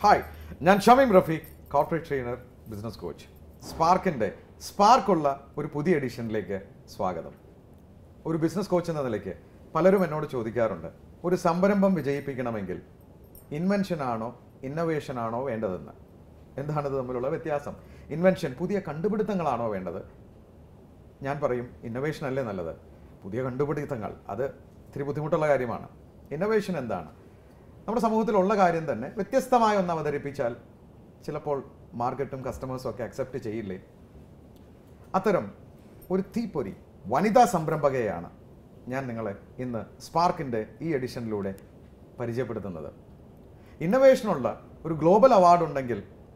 Hi ഞാൻ Shameem Rafeeq corporate trainer business coach സ്പാർക്കിൻ്റെ സ്പാർക്കുള്ള ഒരു പുതിയ എഡിഷനിലേക്ക് സ്വാഗതം ഒരു ബിസിനസ് കോച്ച് എന്ന നിലയ്ക്ക് പലരും എന്നോട് ചോദിക്കാറുണ്ട് ഒരു സംരംഭം വിജയിപ്പിക്കണമെങ്കിൽ ഇൻവെൻഷൻ ആണോ ഇന്നോവേഷൻ ആണോ വേണ്ടതെന്ന് എന്താണിത് തമ്മിലുള്ള വ്യത്യാസം ഇൻവെൻഷൻ പുതിയ കണ്ടുപിടുത്തങ്ങളാണോ വേണ്ടത് ഞാൻ പറയും ഇന്നോവേഷൻ അല്ലേ നല്ലത് പുതിയ കണ്ടുപിടുത്തങ്ങൾ അത് ഇത്തിരി ബുദ്ധിമുട്ടുള്ള കാര്യമാണ് ഇന്നോവേഷൻ എന്താണ് നമ്മുടെ സമൂഹത്തിലുള്ള കാര്യം തന്നെ വ്യത്യസ്തമായ ഒന്ന് അവതരിപ്പിച്ചാൽ ചിലപ്പോൾ മാർക്കറ്റും കസ്റ്റമേഴ്സും ഒക്കെ അക്സെപ്റ്റ് ചെയ്യില്ലേ അത്തരം ഒരു തീപ്പൊരി വനിതാ സംരംഭകയാണ് ഞാൻ നിങ്ങളെ ഇന്ന് സ്പാർക്കിൻ്റെ ഈ എഡിഷനിലൂടെ പരിചയപ്പെടുത്തുന്നത് ഇന്നോവേഷനുള്ള ഒരു ഗ്ലോബൽ അവാർഡ് ഉണ്ടെങ്കിൽ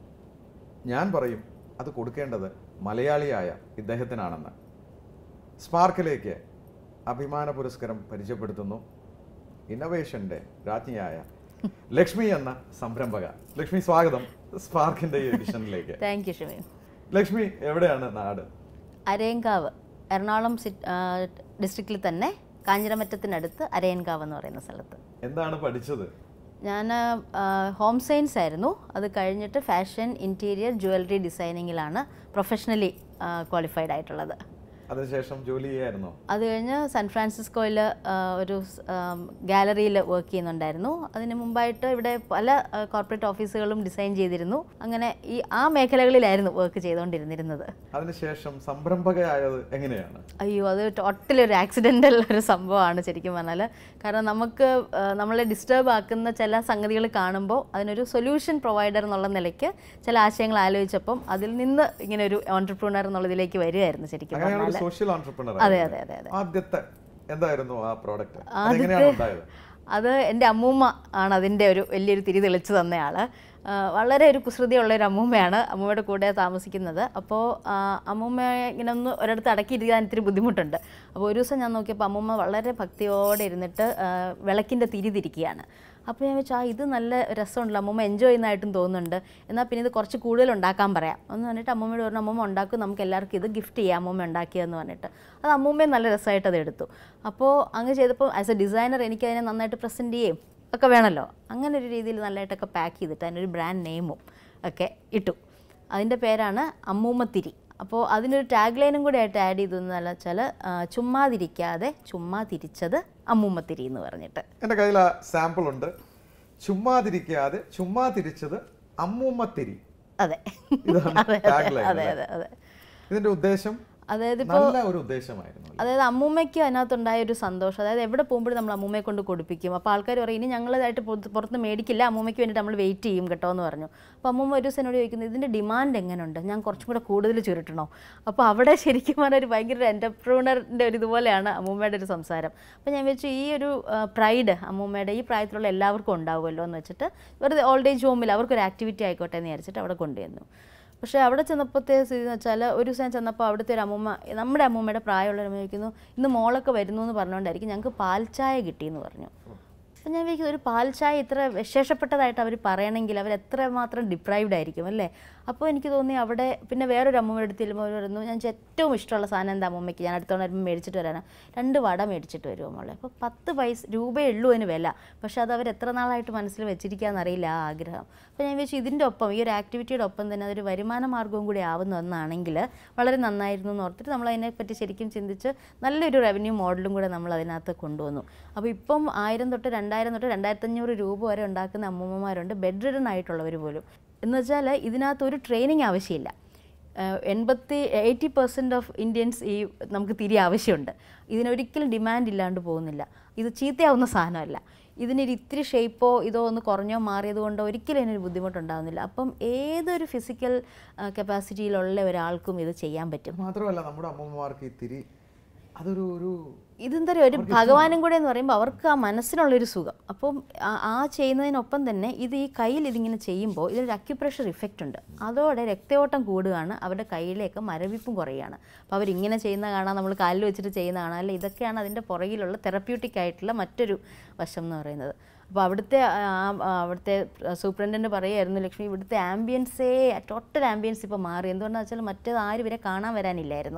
ഞാൻ പറയും അത് കൊടുക്കേണ്ടത് മലയാളിയായ ഇദ്ദേഹത്തിനാണെന്ന് സ്പാർക്കിലേക്ക് അഭിമാന പുരസ്കാരം പരിചയപ്പെടുത്തുന്നു ഇന്നോവേഷന്റെ രാജ്ഞിയായ ലക്ഷ്മി എന്ന സംരംഭക ലക്ഷ്മി സ്വാഗതം സ്പാർക്കിന്റെ ഈ എഡിഷനിലേക്ക് താങ്ക് യു ഷമീം ലക്ഷ്മി എവിടെയാണ് നാട് അരയൻകാവ് എറണാകുളം ഡിസ്ട്രിക്റ്റിൽ തന്നെ കാഞ്ഞിരമറ്റത്തിനടുത്ത് അരയൻകാവ് എന്ന് പറയുന്ന സ്ഥലത്ത് എന്താണ് പഠിച്ചത് ഞാൻ ഹോം സയൻസ് ആയിരുന്നു അത് കഴിഞ്ഞിട്ട് ഫാഷൻ ഇൻറ്റീരിയർ ജുവലറി ഡിസൈനിങ്ങിലാണ് പ്രൊഫഷണലി ക്വാളിഫൈഡ് ആയിട്ടുള്ളത് അതിനുശേഷം ജോലി ചെയ്യായിരുന്നോ അത് കഴിഞ്ഞ് സാൻ ഫ്രാൻസിസ്കോയിൽ ഒരു ഗാലറിയിൽ വർക്ക് ചെയ്യുന്നുണ്ടായിരുന്നു അതിന് മുമ്പായിട്ട് ഇവിടെ പല കോർപ്പറേറ്റ് ഓഫീസുകളും ഡിസൈൻ ചെയ്തിരുന്നു അങ്ങനെ ഈ ആ മേഖലകളിലായിരുന്നു വർക്ക് ചെയ്തുകൊണ്ടിരുന്നിരുന്നത് അതിനുശേഷം സംരംഭകയായത് എങ്ങനെയാണ് അയ്യോ അത് ടോട്ടലി ഒരു ആക്സിഡൻ്റൽ ഒരു സംഭവമാണ് ശരിക്കും പറഞ്ഞാൽ കാരണം നമുക്ക് ആ, നമ്മളെ ഡിസ്റ്റർബ് ആക്കുന്ന ചില സംഗതികൾ കാണുമ്പോൾ അതിനൊരു സൊല്യൂഷൻ പ്രൊവൈഡർ എന്നുള്ള നിലയ്ക്ക് ചില ആശയങ്ങൾ ആലോചിച്ചപ്പം അതിൽ നിന്ന് ഇങ്ങനെ ഒരു ഓൺടർപ്രണർ എന്നുള്ളതിലേക്ക് വരികയായിരുന്നു ശരിക്കും അങ്ങനെയാണ് പറഞ്ഞാൽ ഒരു സോഷ്യൽ ഓൺടർപ്രണർ അതെ അതെ അതെ അതെ ആദ്യത്തെ എന്തായിരുന്നു ആ പ്രോഡക്റ്റ് അതെങ്ങനെയാണ് ഉണ്ടായത് അത് എൻ്റെ അമ്മൂമ്മ ആണ് അതിൻ്റെ ഒരു വലിയൊരു തിരി തെളിച്ച് തന്നയാൾ വളരെ ഒരു കുസൃതിയുള്ള ഒരു അമ്മൂമ്മയാണ് അമ്മൂമ്മയുടെ കൂടെ താമസിക്കുന്നത് അപ്പോൾ അമ്മൂമ്മ ഇങ്ങനെ ഒന്ന് ഒരിടത്ത് അടക്കിയിരിക്കാൻ ഇത്തിരി ബുദ്ധിമുട്ടുണ്ട് അപ്പോൾ ഒരു ദിവസം ഞാൻ നോക്കിയപ്പോൾ അമ്മൂമ്മ വളരെ ഭക്തിയോടെ ഇരുന്നിട്ട് ആ, വിളക്കിൻ്റെ തിരി തിരിക്കുകയാണ് അപ്പോൾ ഞാൻ വെച്ചാൽ ആ ഇത് നല്ല രസമുണ്ടല്ലോ അമ്മൂമ്മ എൻജോയ് ചെയ്യുന്നതായിട്ടും തോന്നുന്നുണ്ട് എന്നാൽ പിന്നെ ഇത് കുറച്ച് കൂടുതൽ ഉണ്ടാക്കാൻ പറയാം എന്ന് പറഞ്ഞിട്ട് അമ്മൂമ്മയോട് പറഞ്ഞു അമ്മൂമ്മ ഉണ്ടാക്കും നമുക്ക് എല്ലാവർക്കും ഇത് ഗിഫ്റ്റ് ചെയ്യാം അമ്മൂമ്മ ഉണ്ടാക്കിയതെന്ന് പറഞ്ഞിട്ട് അത് അമ്മൂമ്മയും നല്ല രസമായിട്ട് അത് എടുത്തു അപ്പോൾ അങ്ങ് ചെയ്തപ്പോൾ ആസ് എ ഡിസൈനർ എനിക്ക് അതിനെ നന്നായിട്ട് പ്രസൻറ്റ് ചെയ്യും ഒക്കെ വേണമല്ലോ അങ്ങനെ ഒരു രീതിയിൽ നല്ലതായിട്ടൊക്കെ പാക്ക് ചെയ്തിട്ട് അതിനൊരു ബ്രാൻഡ് നെയിമും ഒക്കെ ഇട്ടു അതിൻ്റെ പേരാണ് അമ്മൂമ്മത്തിരി അപ്പോൾ അതിനൊരു ടാഗ് ലൈനും കൂടി ആയിട്ട് ആഡ് ചെയ്തു എന്നല്ല വെച്ചാൽ ചുമ്മാതിരിക്കാതെ ചുമ്മാ തിരിച്ചത് അമ്മൂമ്മത്തിരി എന്ന് പറഞ്ഞിട്ട് എൻ്റെ കയ്യിൽ ആ സാമ്പിൾ ഉണ്ട് ചുമ്മാതിരിക്കാതെ ചുമ്മാ തിരിച്ചത് അമ്മൂമ്മത്തിരി അതെ ഇതാണ് അതെ tagline അതെ അല്ലേ? അതെ അതെ ഇതിന്റെ ഉദ്ദേശം അതായത് ഇപ്പോൾ നല്ല ഒരു ഉദ്ദേശമായിരുന്നു അതായത് അമ്മൂമ്മയ്ക്ക് അതിനകത്തുണ്ടായ ഒരു സന്തോഷം അതായത് എവിടെ പോകുമ്പോഴും നമ്മൾ അമ്മൂമ്മയെ കൊണ്ട് കൊടുപ്പിക്കും അപ്പോൾ ആൾക്കാർ പറയും ഇനി ഞങ്ങളതായിട്ട് പുറത്ത് പുറത്ത് മേടിക്കില്ല അമ്മൂമ്മയ്ക്ക് വേണ്ടിയിട്ട് നമ്മൾ വെയിറ്റ് ചെയ്യും കേട്ടോ എന്ന് പറഞ്ഞു അപ്പോൾ അമ്മൂമ്മ ഒരു ദിവസം എന്നോട് ചോദിക്കുന്നത് ഇതിൻ്റെ ഡിമാൻഡ് എങ്ങനെയുണ്ട് ഞാൻ കുറച്ചും കൂടെ കൂടുതൽ ചുരുട്ടണോ അപ്പോൾ അവിടെ ശരിക്കും പറഞ്ഞാൽ ഒരു ഭയങ്കര ഒരു എൻ്റർപ്രൂണറിൻ്റെ ഒരു ഇതുപോലെയാണ് അമ്മൂമ്മയുടെ ഒരു സംസാരം അപ്പോൾ ഞാൻ വെച്ചു ഈ ഒരു പ്രൈഡ് അമ്മൂമ്മയുടെ ഈ പ്രായത്തിലുള്ള എല്ലാവർക്കും ഉണ്ടാവുമല്ലോ എന്ന് വെച്ചിട്ട് വെറുതെ ഓൾഡ് ഏജ് ഹോമിൽ അവർക്കൊരു ആക്ടിവിറ്റി ആയിക്കോട്ടെ എന്ന് വിചാരിച്ചിട്ട് അവിടെ കൊണ്ടുവന്നു പക്ഷേ അവിടെ ചെന്നപ്പോഴത്തെ സ്ഥിതി എന്ന് വെച്ചാൽ ഒരു ദിവസം ചെന്നപ്പോൾ അവിടുത്തെ ഒരു അമ്മൂമ്മ നമ്മുടെ അമ്മൂമ്മയുടെ പ്രായമുള്ള ഒരു അമ്മ ചോദിക്കുന്നു ഇന്ന് മോളൊക്കെ വരുന്നു എന്ന് പറഞ്ഞുകൊണ്ടായിരിക്കും ഞങ്ങൾക്ക് പാൽച്ചായ കിട്ടിയെന്ന് പറഞ്ഞു അപ്പം ഞാൻ വിചാരിക്കും ഒരു പാൽച്ചായ ഇത്ര വിശേഷപ്പെട്ടതായിട്ട് അവർ പറയണമെങ്കിൽ അവർ എത്രമാത്രം ഡിപ്രൈവ്ഡ് ആയിരിക്കും അല്ലേ അപ്പോൾ എനിക്ക് തോന്നി അവിടെ പിന്നെ വേറൊരു അമ്മൂമ്മയുടെ അടുത്ത് ചെല്ലുമ്പോൾ അവർ പറഞ്ഞു ഞാൻ ഏറ്റവും ഇഷ്ടമുള്ള സാധനം എന്താ അമ്മൂമ്മയ്ക്ക് ഞാൻ അടുത്തോളം വരുമ്പോൾ മേടിച്ചിട്ട് വരാനാ രണ്ട് വട മേടിച്ചിട്ട് വരുമോ മോളെ അപ്പോൾ പത്ത് പൈസ രൂപയേ ഉള്ളൂ അതിന് വില പക്ഷേ അത് അവർ എത്ര നാളായിട്ട് മനസ്സിൽ വെച്ചിരിക്കാന്ന് അറിയില്ല ആ ആഗ്രഹം അപ്പോൾ ഞാൻ വിചാരിച്ചു ഇതിൻ്റെ ഒപ്പം ഈ ഒരു ആക്ടിവിറ്റിയുടെ ഒപ്പം തന്നെ അതൊരു വരുമാന മാർഗവും കൂടി ആവുന്ന ഒന്നാണെങ്കിൽ വളരെ നന്നായിരുന്നു എന്ന് ഓർത്തിട്ട് നമ്മൾ അതിനെപ്പറ്റി ശരിക്കും ചിന്തിച്ച് നല്ലൊരു റവന്യൂ മോഡലും കൂടെ നമ്മൾ അതിനകത്ത് കൊണ്ടുവന്നു അപ്പോൾ ഇപ്പം ആയിരം തൊട്ട് രണ്ടായിരം തൊട്ട് രണ്ടായിരത്തഞ്ഞൂറ് രൂപ വരെ ഉണ്ടാക്കുന്ന അമ്മൂമ്മമാരുണ്ട് ബെഡ് റിഡൻ ആയിട്ടുള്ളവർ പോലും എന്ന് വെച്ചാൽ ഇതിനകത്ത് ഒരു ട്രെയിനിങ് ആവശ്യമില്ല ഏഹ് എൺപത്തി എയ്റ്റി പെർസെൻറ്റ് ഓഫ് ഇന്ത്യൻസ് ഈ നമുക്ക് തിരി ആവശ്യമുണ്ട് ഇതിനൊരിക്കലും ഡിമാൻഡ് ഇല്ലാണ്ട് പോകുന്നില്ല ഇത് ചീത്തയാവുന്ന സാധനമല്ല ഇതിനൊരു ഇത്തിരി ഷേപ്പോ ഇതോ ഒന്ന് കുറഞ്ഞോ മാറിയത് കൊണ്ടോ ഒരിക്കലും ഇതിനൊരു ബുദ്ധിമുട്ടുണ്ടാകുന്നില്ല അപ്പം ഏതൊരു ഫിസിക്കൽ കപ്പാസിറ്റിയിലുള്ള ഒരാൾക്കും ഇത് ചെയ്യാൻ പറ്റും മാത്രമല്ല നമ്മുടെ അമ്മൂമ്മമാർക്ക് ഈ തിരി അതൊരു ഒരു ഇതെന്താ പറയുക ഒരു ഭഗവാനും കൂടെ എന്ന് പറയുമ്പോൾ അവർക്ക് ആ മനസ്സിനുള്ളൊരു സുഖം അപ്പം ആ- ആ ചെയ്യുന്നതിനൊപ്പം തന്നെ ഇത് ഈ കയ്യിൽ ഇതിങ്ങനെ ചെയ്യുമ്പോൾ ഇതിനൊരു അക്യുപ്രഷർ ഇഫക്റ്റ് ഉണ്ട് അതോടെ രക്തയോട്ടം കൂടുകയാണ് അവരുടെ കയ്യിലേക്ക് മരവിപ്പും കുറയുകയാണ് അപ്പോൾ അവരിങ്ങനെ ചെയ്യുന്ന കാണാൻ നമ്മൾ കാലിൽ വെച്ചിട്ട് ചെയ്യുന്ന കാണാം അല്ല ഇതൊക്കെയാണ് അതിൻ്റെ പുറകിലുള്ള തെറപ്യൂട്ടിക് ആയിട്ടുള്ള മറ്റൊരു വശം എന്ന് പറയുന്നത് അപ്പോൾ അവിടുത്തെ ആ, ആ, അവിടുത്തെ സൂപ്രണ്ടൻ്റ് പറയുമായിരുന്നു ലക്ഷ്മി ഇവിടുത്തെ ആംബിയൻസേ ടോട്ടൽ ആംബിയൻസ് ഇപ്പോൾ മാറി എന്തുകൊണ്ടാണെന്ന് വെച്ചാൽ മറ്റേത് ആരും ഇവരെ കാണാൻ വരാനില്ലായിരുന്നു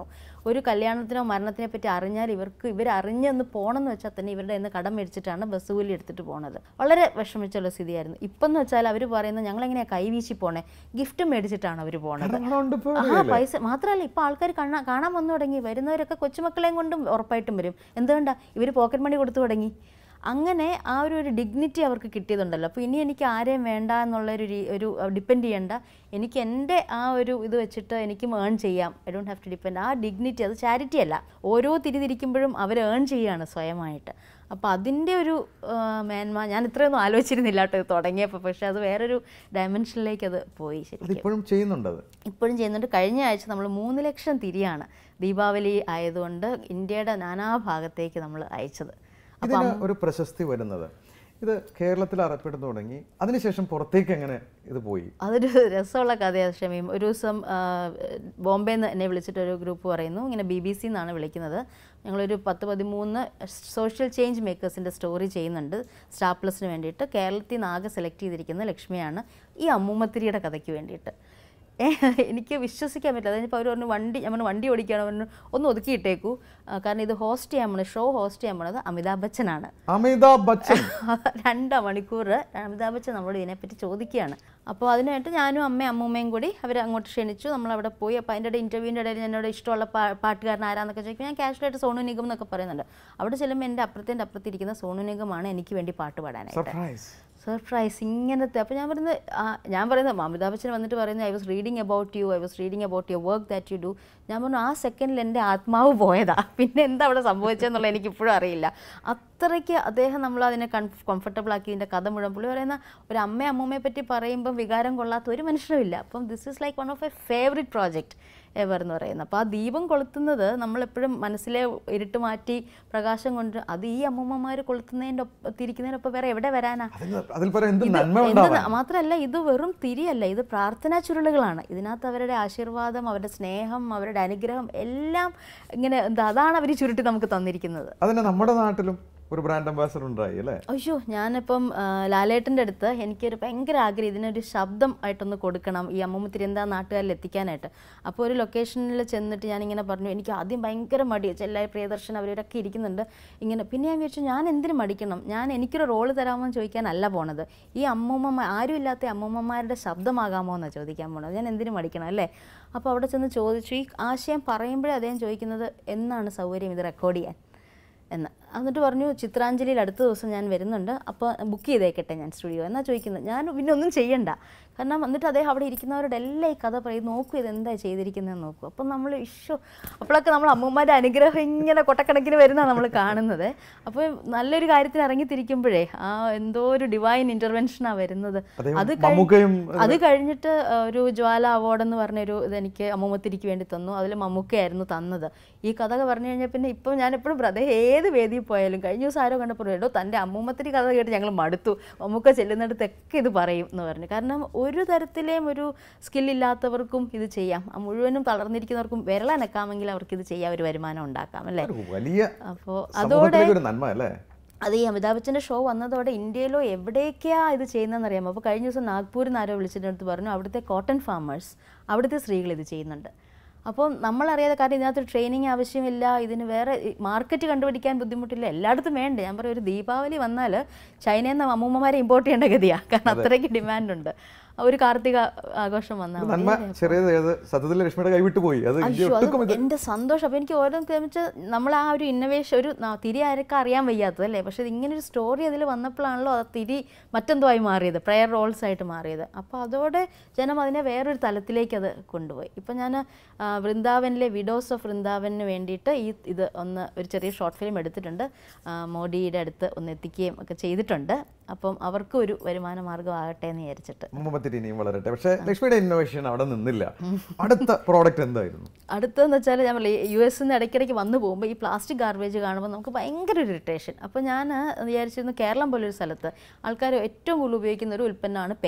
ഒരു കല്യാണത്തിനോ മരണത്തിനെ പറ്റി അറിഞ്ഞാൽ ഇവർക്ക് ഇവർ അറിഞ്ഞൊന്ന് പോകണമെന്ന് വെച്ചാൽ തന്നെ ഇവരുടെ നിന്ന് കടം മേടിച്ചിട്ടാണ് ബസ് കൂലി എടുത്തിട്ട് പോണത് വളരെ വിഷമിച്ചുള്ള സ്ഥിതിയായിരുന്നു ഇപ്പം എന്ന് വെച്ചാൽ അവർ പറയുന്നത് ഞങ്ങളെങ്ങനെയാണ് കൈവീശി പോണേ ഗിഫ്റ്റ് മേടിച്ചിട്ടാണ് അവർ പോണത് കടമുണ്ട് ഇപ്പൊ ആ പൈസ മാത്രമല്ല ഇപ്പോൾ ആൾക്കാർ കാണാൻ കാണാൻ വന്നു തുടങ്ങി വരുന്നവരൊക്കെ കൊച്ചുമക്കളെയും കൊണ്ടും ഉറപ്പായിട്ടും വരും എന്തുകൊണ്ടാ ഇവർ പോക്കറ്റ് മണി കൊടുത്തു തുടങ്ങി അങ്ങനെ ആ ഒരു ഒരു ഡിഗ്നിറ്റി അവർക്ക് കിട്ടിയതുണ്ടല്ലോ അപ്പോൾ ഇനി എനിക്ക് ആരെയും വേണ്ട എന്നുള്ളൊരു രീ- ഒരു ഡിപ്പെൻഡ് ചെയ്യണ്ട എനിക്ക് എൻ്റെ ആ ഒരു ഇത് വെച്ചിട്ട് എനിക്ക് ഏൺ ചെയ്യാം I don't have to depend ആ ഡിഗ്നിറ്റി അത് ചാരിറ്റി അല്ല ഓരോ തിരിതിരിക്കുമ്പോഴും അവർ ഏൺ ചെയ്യുകയാണ് സ്വയമായിട്ട് അപ്പോൾ അതിൻ്റെ ഒരു ആ, മേന്മ ഞാൻ ഇത്രയൊന്നും ആലോചിച്ചിരുന്നില്ല കേട്ടോ ഇത് തുടങ്ങിയപ്പോൾ പക്ഷേ അത് വേറൊരു ഡയമെൻഷനിലേക്ക് അത് പോയി ശരിക്കും അതിപ്പോഴും ചെയ്യുന്നുണ്ടത് ഇപ്പോഴും ചെയ്യുന്നുണ്ട് കഴിഞ്ഞ ആഴ്ച നമ്മൾ മൂന്ന് ലക്ഷം തിരിയാണ് ദീപാവലി ആയതുകൊണ്ട് ഇന്ത്യയുടെ നാനാഭാഗത്തേക്ക് നമ്മൾ അയച്ചത് ഇതിന് ഒരു പ്രശസ്തി വരുന്നത് ഇത് കേരളത്തിൽ അറിയപ്പെടുന്നു തുടങ്ങി അതിനുശേഷം പുറത്തേക്ക് എങ്ങനെ ഇത് പോയി അതൊരു രസമുള്ള കഥയാണ് ക്ഷമയും ഒരു ദിവസം ആ, ബോംബെയിൽ നിന്ന് എന്നെ വിളിച്ചിട്ട് ഒരു ഗ്രൂപ്പ് പറയുന്നു ഇങ്ങനെ ബി ബി സി എന്നാണ് വിളിക്കുന്നത് ഞങ്ങളൊരു പത്ത് പതിമൂന്ന് സോഷ്യൽ ചേഞ്ച് മേക്കേഴ്സിൻ്റെ സ്റ്റോറി ചെയ്യുന്നുണ്ട് സ്റ്റാർ പ്ലസിന് വേണ്ടിയിട്ട് കേരളത്തിൽ നിന്ന് ആകെ സെലക്ട് ചെയ്തിരിക്കുന്ന ലക്ഷ്മിയാണ് ഈ അമ്മൂമ്മത്തിരിയുടെ കഥയ്ക്ക് വേണ്ടിയിട്ട് ഏ, എനിക്ക് വിശ്വസിക്കാൻ പറ്റില്ല അതിനിപ്പോൾ അവർ പറഞ്ഞു വണ്ടി ഞാൻ പറഞ്ഞു വണ്ടി ഓടിക്കുകയാണ് പറഞ്ഞു ഒന്ന് ഒതുക്കിയിട്ടേക്കൂ ആ, കാരണം ഇത് ഹോസ്റ്റ് ചെയ്യാൻ പോണത് ഷോ ഹോസ്റ്റ് ചെയ്യാൻ പോണത് അമിതാഭ് ബച്ചനാണ് അമിതാഭ് ബച്ചൻ രണ്ട് മണിക്കൂർ അമിതാഭ് ബച്ചൻ നമ്മളോട് ഇതിനെപ്പറ്റി ചോദിക്കുകയാണ് അപ്പോൾ അതിനായിട്ട് ഞാനും അമ്മയും അമ്മൂമ്മയും കൂടി അവർ അങ്ങോട്ട് ക്ഷണിച്ചു നമ്മൾ അവിടെ പോയി അപ്പോൾ അതിൻ്റെ ഇടയിൽ ഇൻ്റർവ്യൂവിൻ്റെ ഇടയിൽ എന്നോട് ഇഷ്ടമുള്ള പാ പാട്ടുകാരൻ ആരാന്നൊക്കെ ചോദിക്കും ഞാൻ കാഷ്വലായിട്ട് സോണു നിഗം എന്നൊക്കെ പറയുന്നുണ്ട് അവിടെ ചെല്ലുമ്പോൾ എൻ്റെ അപ്പുറത്തിൻ്റെ അപ്പുറത്തിരിക്കുന്ന സോണു നിഗമാണ് എനിക്ക് വേണ്ടി പാട്ട് പാടാനായിട്ട് സർപ്രൈസ് സർപ്രൈസ് ഇങ്ങനത്തെ അപ്പോൾ ഞാൻ പറയുന്നത് ആ, ഞാൻ പറയുന്നത് അമിതാഭ് ബച്ചൻ വന്നിട്ട് പറയുന്നത് I was reading about you I was reading about your work that you do ഞാൻ പറഞ്ഞു ആ സെക്കൻഡിൽ എൻ്റെ ആത്മാവ് പോയതാ പിന്നെ എന്താ അവിടെ സംഭവിച്ചതെന്നുള്ളത് എനിക്ക് ഇപ്പോഴും അറിയില്ല അത്രയ്ക്ക് അദ്ദേഹം നമ്മൾ അതിനെ കംഫർട്ടബിൾ ആക്കി ഇതിൻ്റെ കഥ മുഴുവൻ പുള്ളി പറയുന്ന ഒരു അമ്മ അമ്മൂമ്മയെ പറ്റി പറയുമ്പം വികാരം കൊള്ളാത്ത ഒരു മനുഷ്യനും ഇല്ല അപ്പം this is like one of a favourite project ever എന്ന് പറയുന്നത് അപ്പോൾ ആ ദീപം കൊളുത്തുന്നത് നമ്മളെപ്പോഴും മനസ്സിലെ ഇരുട്ട് മാറ്റി പ്രകാശം കൊണ്ട് അത് ഈ അമ്മൂമ്മമാർ കൊളുത്തുന്നതിൻ്റെ ഒപ്പം തിരിക്കുന്നതിനൊപ്പം വേറെ എവിടെ വരാനാ അതിന് അതിൽ പറയാൻ എന്ത് ഇത് നന്മ എന്ത് ഉണ്ടാവാൻ ന- മാത്രമല്ല ഇത് വെറും തിരിയല്ല ഇത് പ്രാർത്ഥനാ ചുരുളുകളാണ് ഇതിനകത്ത് അവരുടെ ആശീർവാദം അവരുടെ സ്നേഹം അവരുടെ അനുഗ്രഹം എല്ലാം ഇങ്ങനെ എന്താ അതാണ് അവർ ചുരുട്ടി നമുക്ക് തന്നിരിക്കുന്നത് അതിന് നമ്മുടെ നാട്ടിലും ഒരു ബ്രാൻഡ് അംബാസഡർ ഉണ്ടായി അല്ലേ അയ്യോ ഞാനിപ്പം ആ, ലാലേട്ടൻ്റെ അടുത്ത് എനിക്കൊരു ഭയങ്കര ആഗ്രഹം ഇതിനൊരു ശബ്ദം ആയിട്ടൊന്ന് കൊടുക്കണം ഈ അമ്മമ്മ തിരുന്താ നാട്ടുകാരിൽ എത്തിക്കാനായിട്ട് അപ്പോൾ ഒരു ലൊക്കേഷനിൽ ചെന്നിട്ട് ഞാനിങ്ങനെ പറഞ്ഞു എനിക്ക് ആദ്യം ഭയങ്കര മടി ചെല്ലായി പ്രിയദർശൻ അവരൊക്കെ ഇരിക്കുന്നുണ്ട് ഇങ്ങനെ പിന്നെ ഞാൻ വിചാരിച്ചു ഞാൻ എന്തിനു മടിക്കണം ഞാൻ എനിക്കൊരു റോള് തരാമോ എന്ന് ചോദിക്കാനല്ല പോണത് ഈ അമ്മൂമ്മ ആരും ഇല്ലാത്ത അമ്മൂമ്മമാരുടെ ശബ്ദമാകാമോ എന്നാണ് ചോദിക്കാൻ പോണത് ഞാൻ എന്തിനു മടിക്കണം അല്ലേ അപ്പോൾ അവിടെ ചെന്ന് ചോദിച്ചു ഈ ആശയം പറയുമ്പോഴേ അദ്ദേഹം ചോദിക്കുന്നത് എന്നാണ് സൗകര്യം ഇത് റെക്കോർഡ് ചെയ്യാൻ എന്ന് എന്നിട്ട് പറഞ്ഞു ചിത്രാഞ്ജലിയിൽ അടുത്ത ദിവസം ഞാൻ വരുന്നുണ്ട് അപ്പോൾ ബുക്ക് ചെയ്തേക്കട്ടെ ഞാൻ സ്റ്റുഡിയോ എന്നാ ചോദിക്കുന്നത് ഞാൻ പിന്നെ ഒന്നും ചെയ്യണ്ട കാരണം എന്നിട്ട് അദ്ദേഹം അവിടെ ഇരിക്കുന്നവരോട് എല്ലാം ഈ കഥ പറയും നോക്കൂ ഇത് എന്താ ചെയ്തിരിക്കുന്നതെന്ന് നോക്കൂ അപ്പം നമ്മൾ ഇഷ്ടോ അപ്പോഴൊക്കെ നമ്മൾ അമ്മൂമ്മയുടെ അനുഗ്രഹം ഇങ്ങനെ കൊട്ടക്കണക്കിന് വരുന്നതാണ് നമ്മൾ കാണുന്നത് അപ്പോൾ നല്ലൊരു കാര്യത്തിന് ഇറങ്ങിത്തിരിക്കുമ്പോഴേ ആ എന്തോ ഒരു ഡിവൈൻ ഇൻ്റർവെൻഷനാണ് വരുന്നത് അദ്ദേഹം അത് കഴി- മമ്മൂക്കയും അത് കഴിഞ്ഞിട്ട് ആ, ഒരു ജ്വാല അവാർഡ് എന്ന് പറഞ്ഞൊരു ഇത് എനിക്ക് അമ്മൂമ്മത്തിരിക്ക് വേണ്ടി തന്നു അതിൽ മമ്മൂക്കയായിരുന്നു തന്നത് ഈ കഥ പറഞ്ഞു കഴിഞ്ഞാൽ പിന്നെ ഇപ്പം ഞാൻ എപ്പോഴും ബ്രദർ ഏത് വേദിയിൽ പോയാലും കഴിഞ്ഞ ദിവസം ആരോ കണ്ടപ്പോൾ എടോ തൻ്റെ അമ്മൂമ്മത്തിരി കഥ കേട്ട് ഞങ്ങൾ മടുത്തു മമ്മൂക്ക ചെല്ലുന്നിടത്തൊക്കെ ഇത് പറയും എന്ന് പറഞ്ഞു കാരണം ഒരു തരത്തിലെയും ഒരു സ്കില്ലില്ലാത്തവർക്കും ഇത് ചെയ്യാം ആ മുഴുവനും തളർന്നിരിക്കുന്നവർക്കും വിരളനക്കാമെങ്കിൽ അവർക്ക് ഇത് ചെയ്യാൻ ഒരു വരുമാനം ഉണ്ടാക്കാം അല്ലേ ഒരു വലിയ അപ്പോൾ അതോടെ സമൂഹത്തിലേക്ക് ഒരു നന്മ അല്ലേ അത് ഈ അമിതാഭ് ബച്ചൻ്റെ ഷോ വന്നതോടെ ഇന്ത്യയിലോ എവിടേക്കാ ഇത് ചെയ്യുന്നതെന്ന് അറിയാമോ അപ്പോൾ കഴിഞ്ഞ ദിവസം നാഗ്പൂരിൽ നിന്ന് ആരോ വിളിച്ചിട്ട് അടുത്ത് പറഞ്ഞു അവിടുത്തെ കോട്ടൺ ഫാമേഴ്സ് അവിടുത്തെ സ്ത്രീകൾ ഇത് ചെയ്യുന്നുണ്ട് അപ്പം നമ്മളറിയാതെ കാരണം ഇതിനകത്ത് ട്രെയിനിങ് ആവശ്യമില്ല ഇതിന് വേറെ മാർക്കറ്റ് കണ്ടുപിടിക്കാൻ ബുദ്ധിമുട്ടില്ല എല്ലായിടത്തും വേണ്ട ഞാൻ പറയും ഒരു ദീപാവലി വന്നാൽ ചൈനയിൽ നിന്ന് അമ്മൂമ്മമാരെ ഇമ്പോർട്ട് ചെയ്യേണ്ട ഗതിയാണ് കാരണം അത്രയ്ക്ക് ഡിമാൻഡുണ്ട് ഒരു കാർത്തിക ആഘോഷം വന്നാൽ ഒരു മതി നന്മ ചെറിയത് ഏത് സത്യത്തിൽ ലക്ഷ്മിയുടെ കൈവിട്ട് പോയി അത് ഇന്ത്യ അയ്യോ ഒട്ടുക്കും അത് എൻ്റെ സന്തോഷം അപ്പോൾ എനിക്ക് ഓരോ വെച്ചാൽ നമ്മൾ ആ ഒരു ഇന്നവേഷൻ ഒരു ന- തിരി ആരൊക്കെ അറിയാൻ വയ്യാത്തത് അല്ലേ പക്ഷേ ഇത് ഇങ്ങനെ ഒരു സ്റ്റോറി അതിൽ വന്നപ്പോഴാണല്ലോ ആ തിരി മറ്റെന്തോ ആയി മാറിയത് പ്രെയർ റോൾസ് ആയിട്ട് മാറിയത് അപ്പോൾ അതോടെ ജനം അതിനെ വേറൊരു തലത്തിലേക്ക് അത് കൊണ്ടുപോയി ഇപ്പം ഞാൻ വൃന്ദാവനിലെ വിഡോസ് ഓഫ് വൃന്ദാവനിന് വേണ്ടിയിട്ട് ഈ ഇത് ഒന്ന് ഒരു ചെറിയ ഷോർട്ട് ഫിലിം എടുത്തിട്ടുണ്ട് ആ, മോഡിയുടെ അടുത്ത് ഒന്ന് എത്തിക്കുകയും ഒക്കെ ചെയ്തിട്ടുണ്ട് അപ്പം അവർക്കും ഒരു വരുമാന മാർഗ്ഗം ആകട്ടെ എന്ന് വിചാരിച്ചിട്ട് മുമ്പത്തിരി ഇനിയും വളരട്ടെ പക്ഷേ ലക്ഷ്മിയുടെ ഇന്നോവേഷൻ അവിടെ നിന്നില്ല അടുത്ത പ്രോഡക്റ്റ് എന്തായിരുന്നു അടുത്തതെന്ന് വെച്ചാൽ നമ്മൾ യു എസ് നിന്ന് ഇടയ്ക്കിടയ്ക്ക് വന്നു പോകുമ്പോൾ ഈ പ്ലാസ്റ്റിക് ഗാർബേജ് കാണുമ്പോൾ നമുക്ക് ഭയങ്കര ഒരു ഇറിറ്റേഷൻ അപ്പോൾ ഞാൻ വിചാരിച്ചിരുന്നു കേരളം പോലൊരു സ്ഥലത്ത് ആൾക്കാർ ഏറ്റവും കൂടുതൽ ഉപയോഗിക്കുന്ന ഒരു ഉൽപ്പന്നമാണ് പേന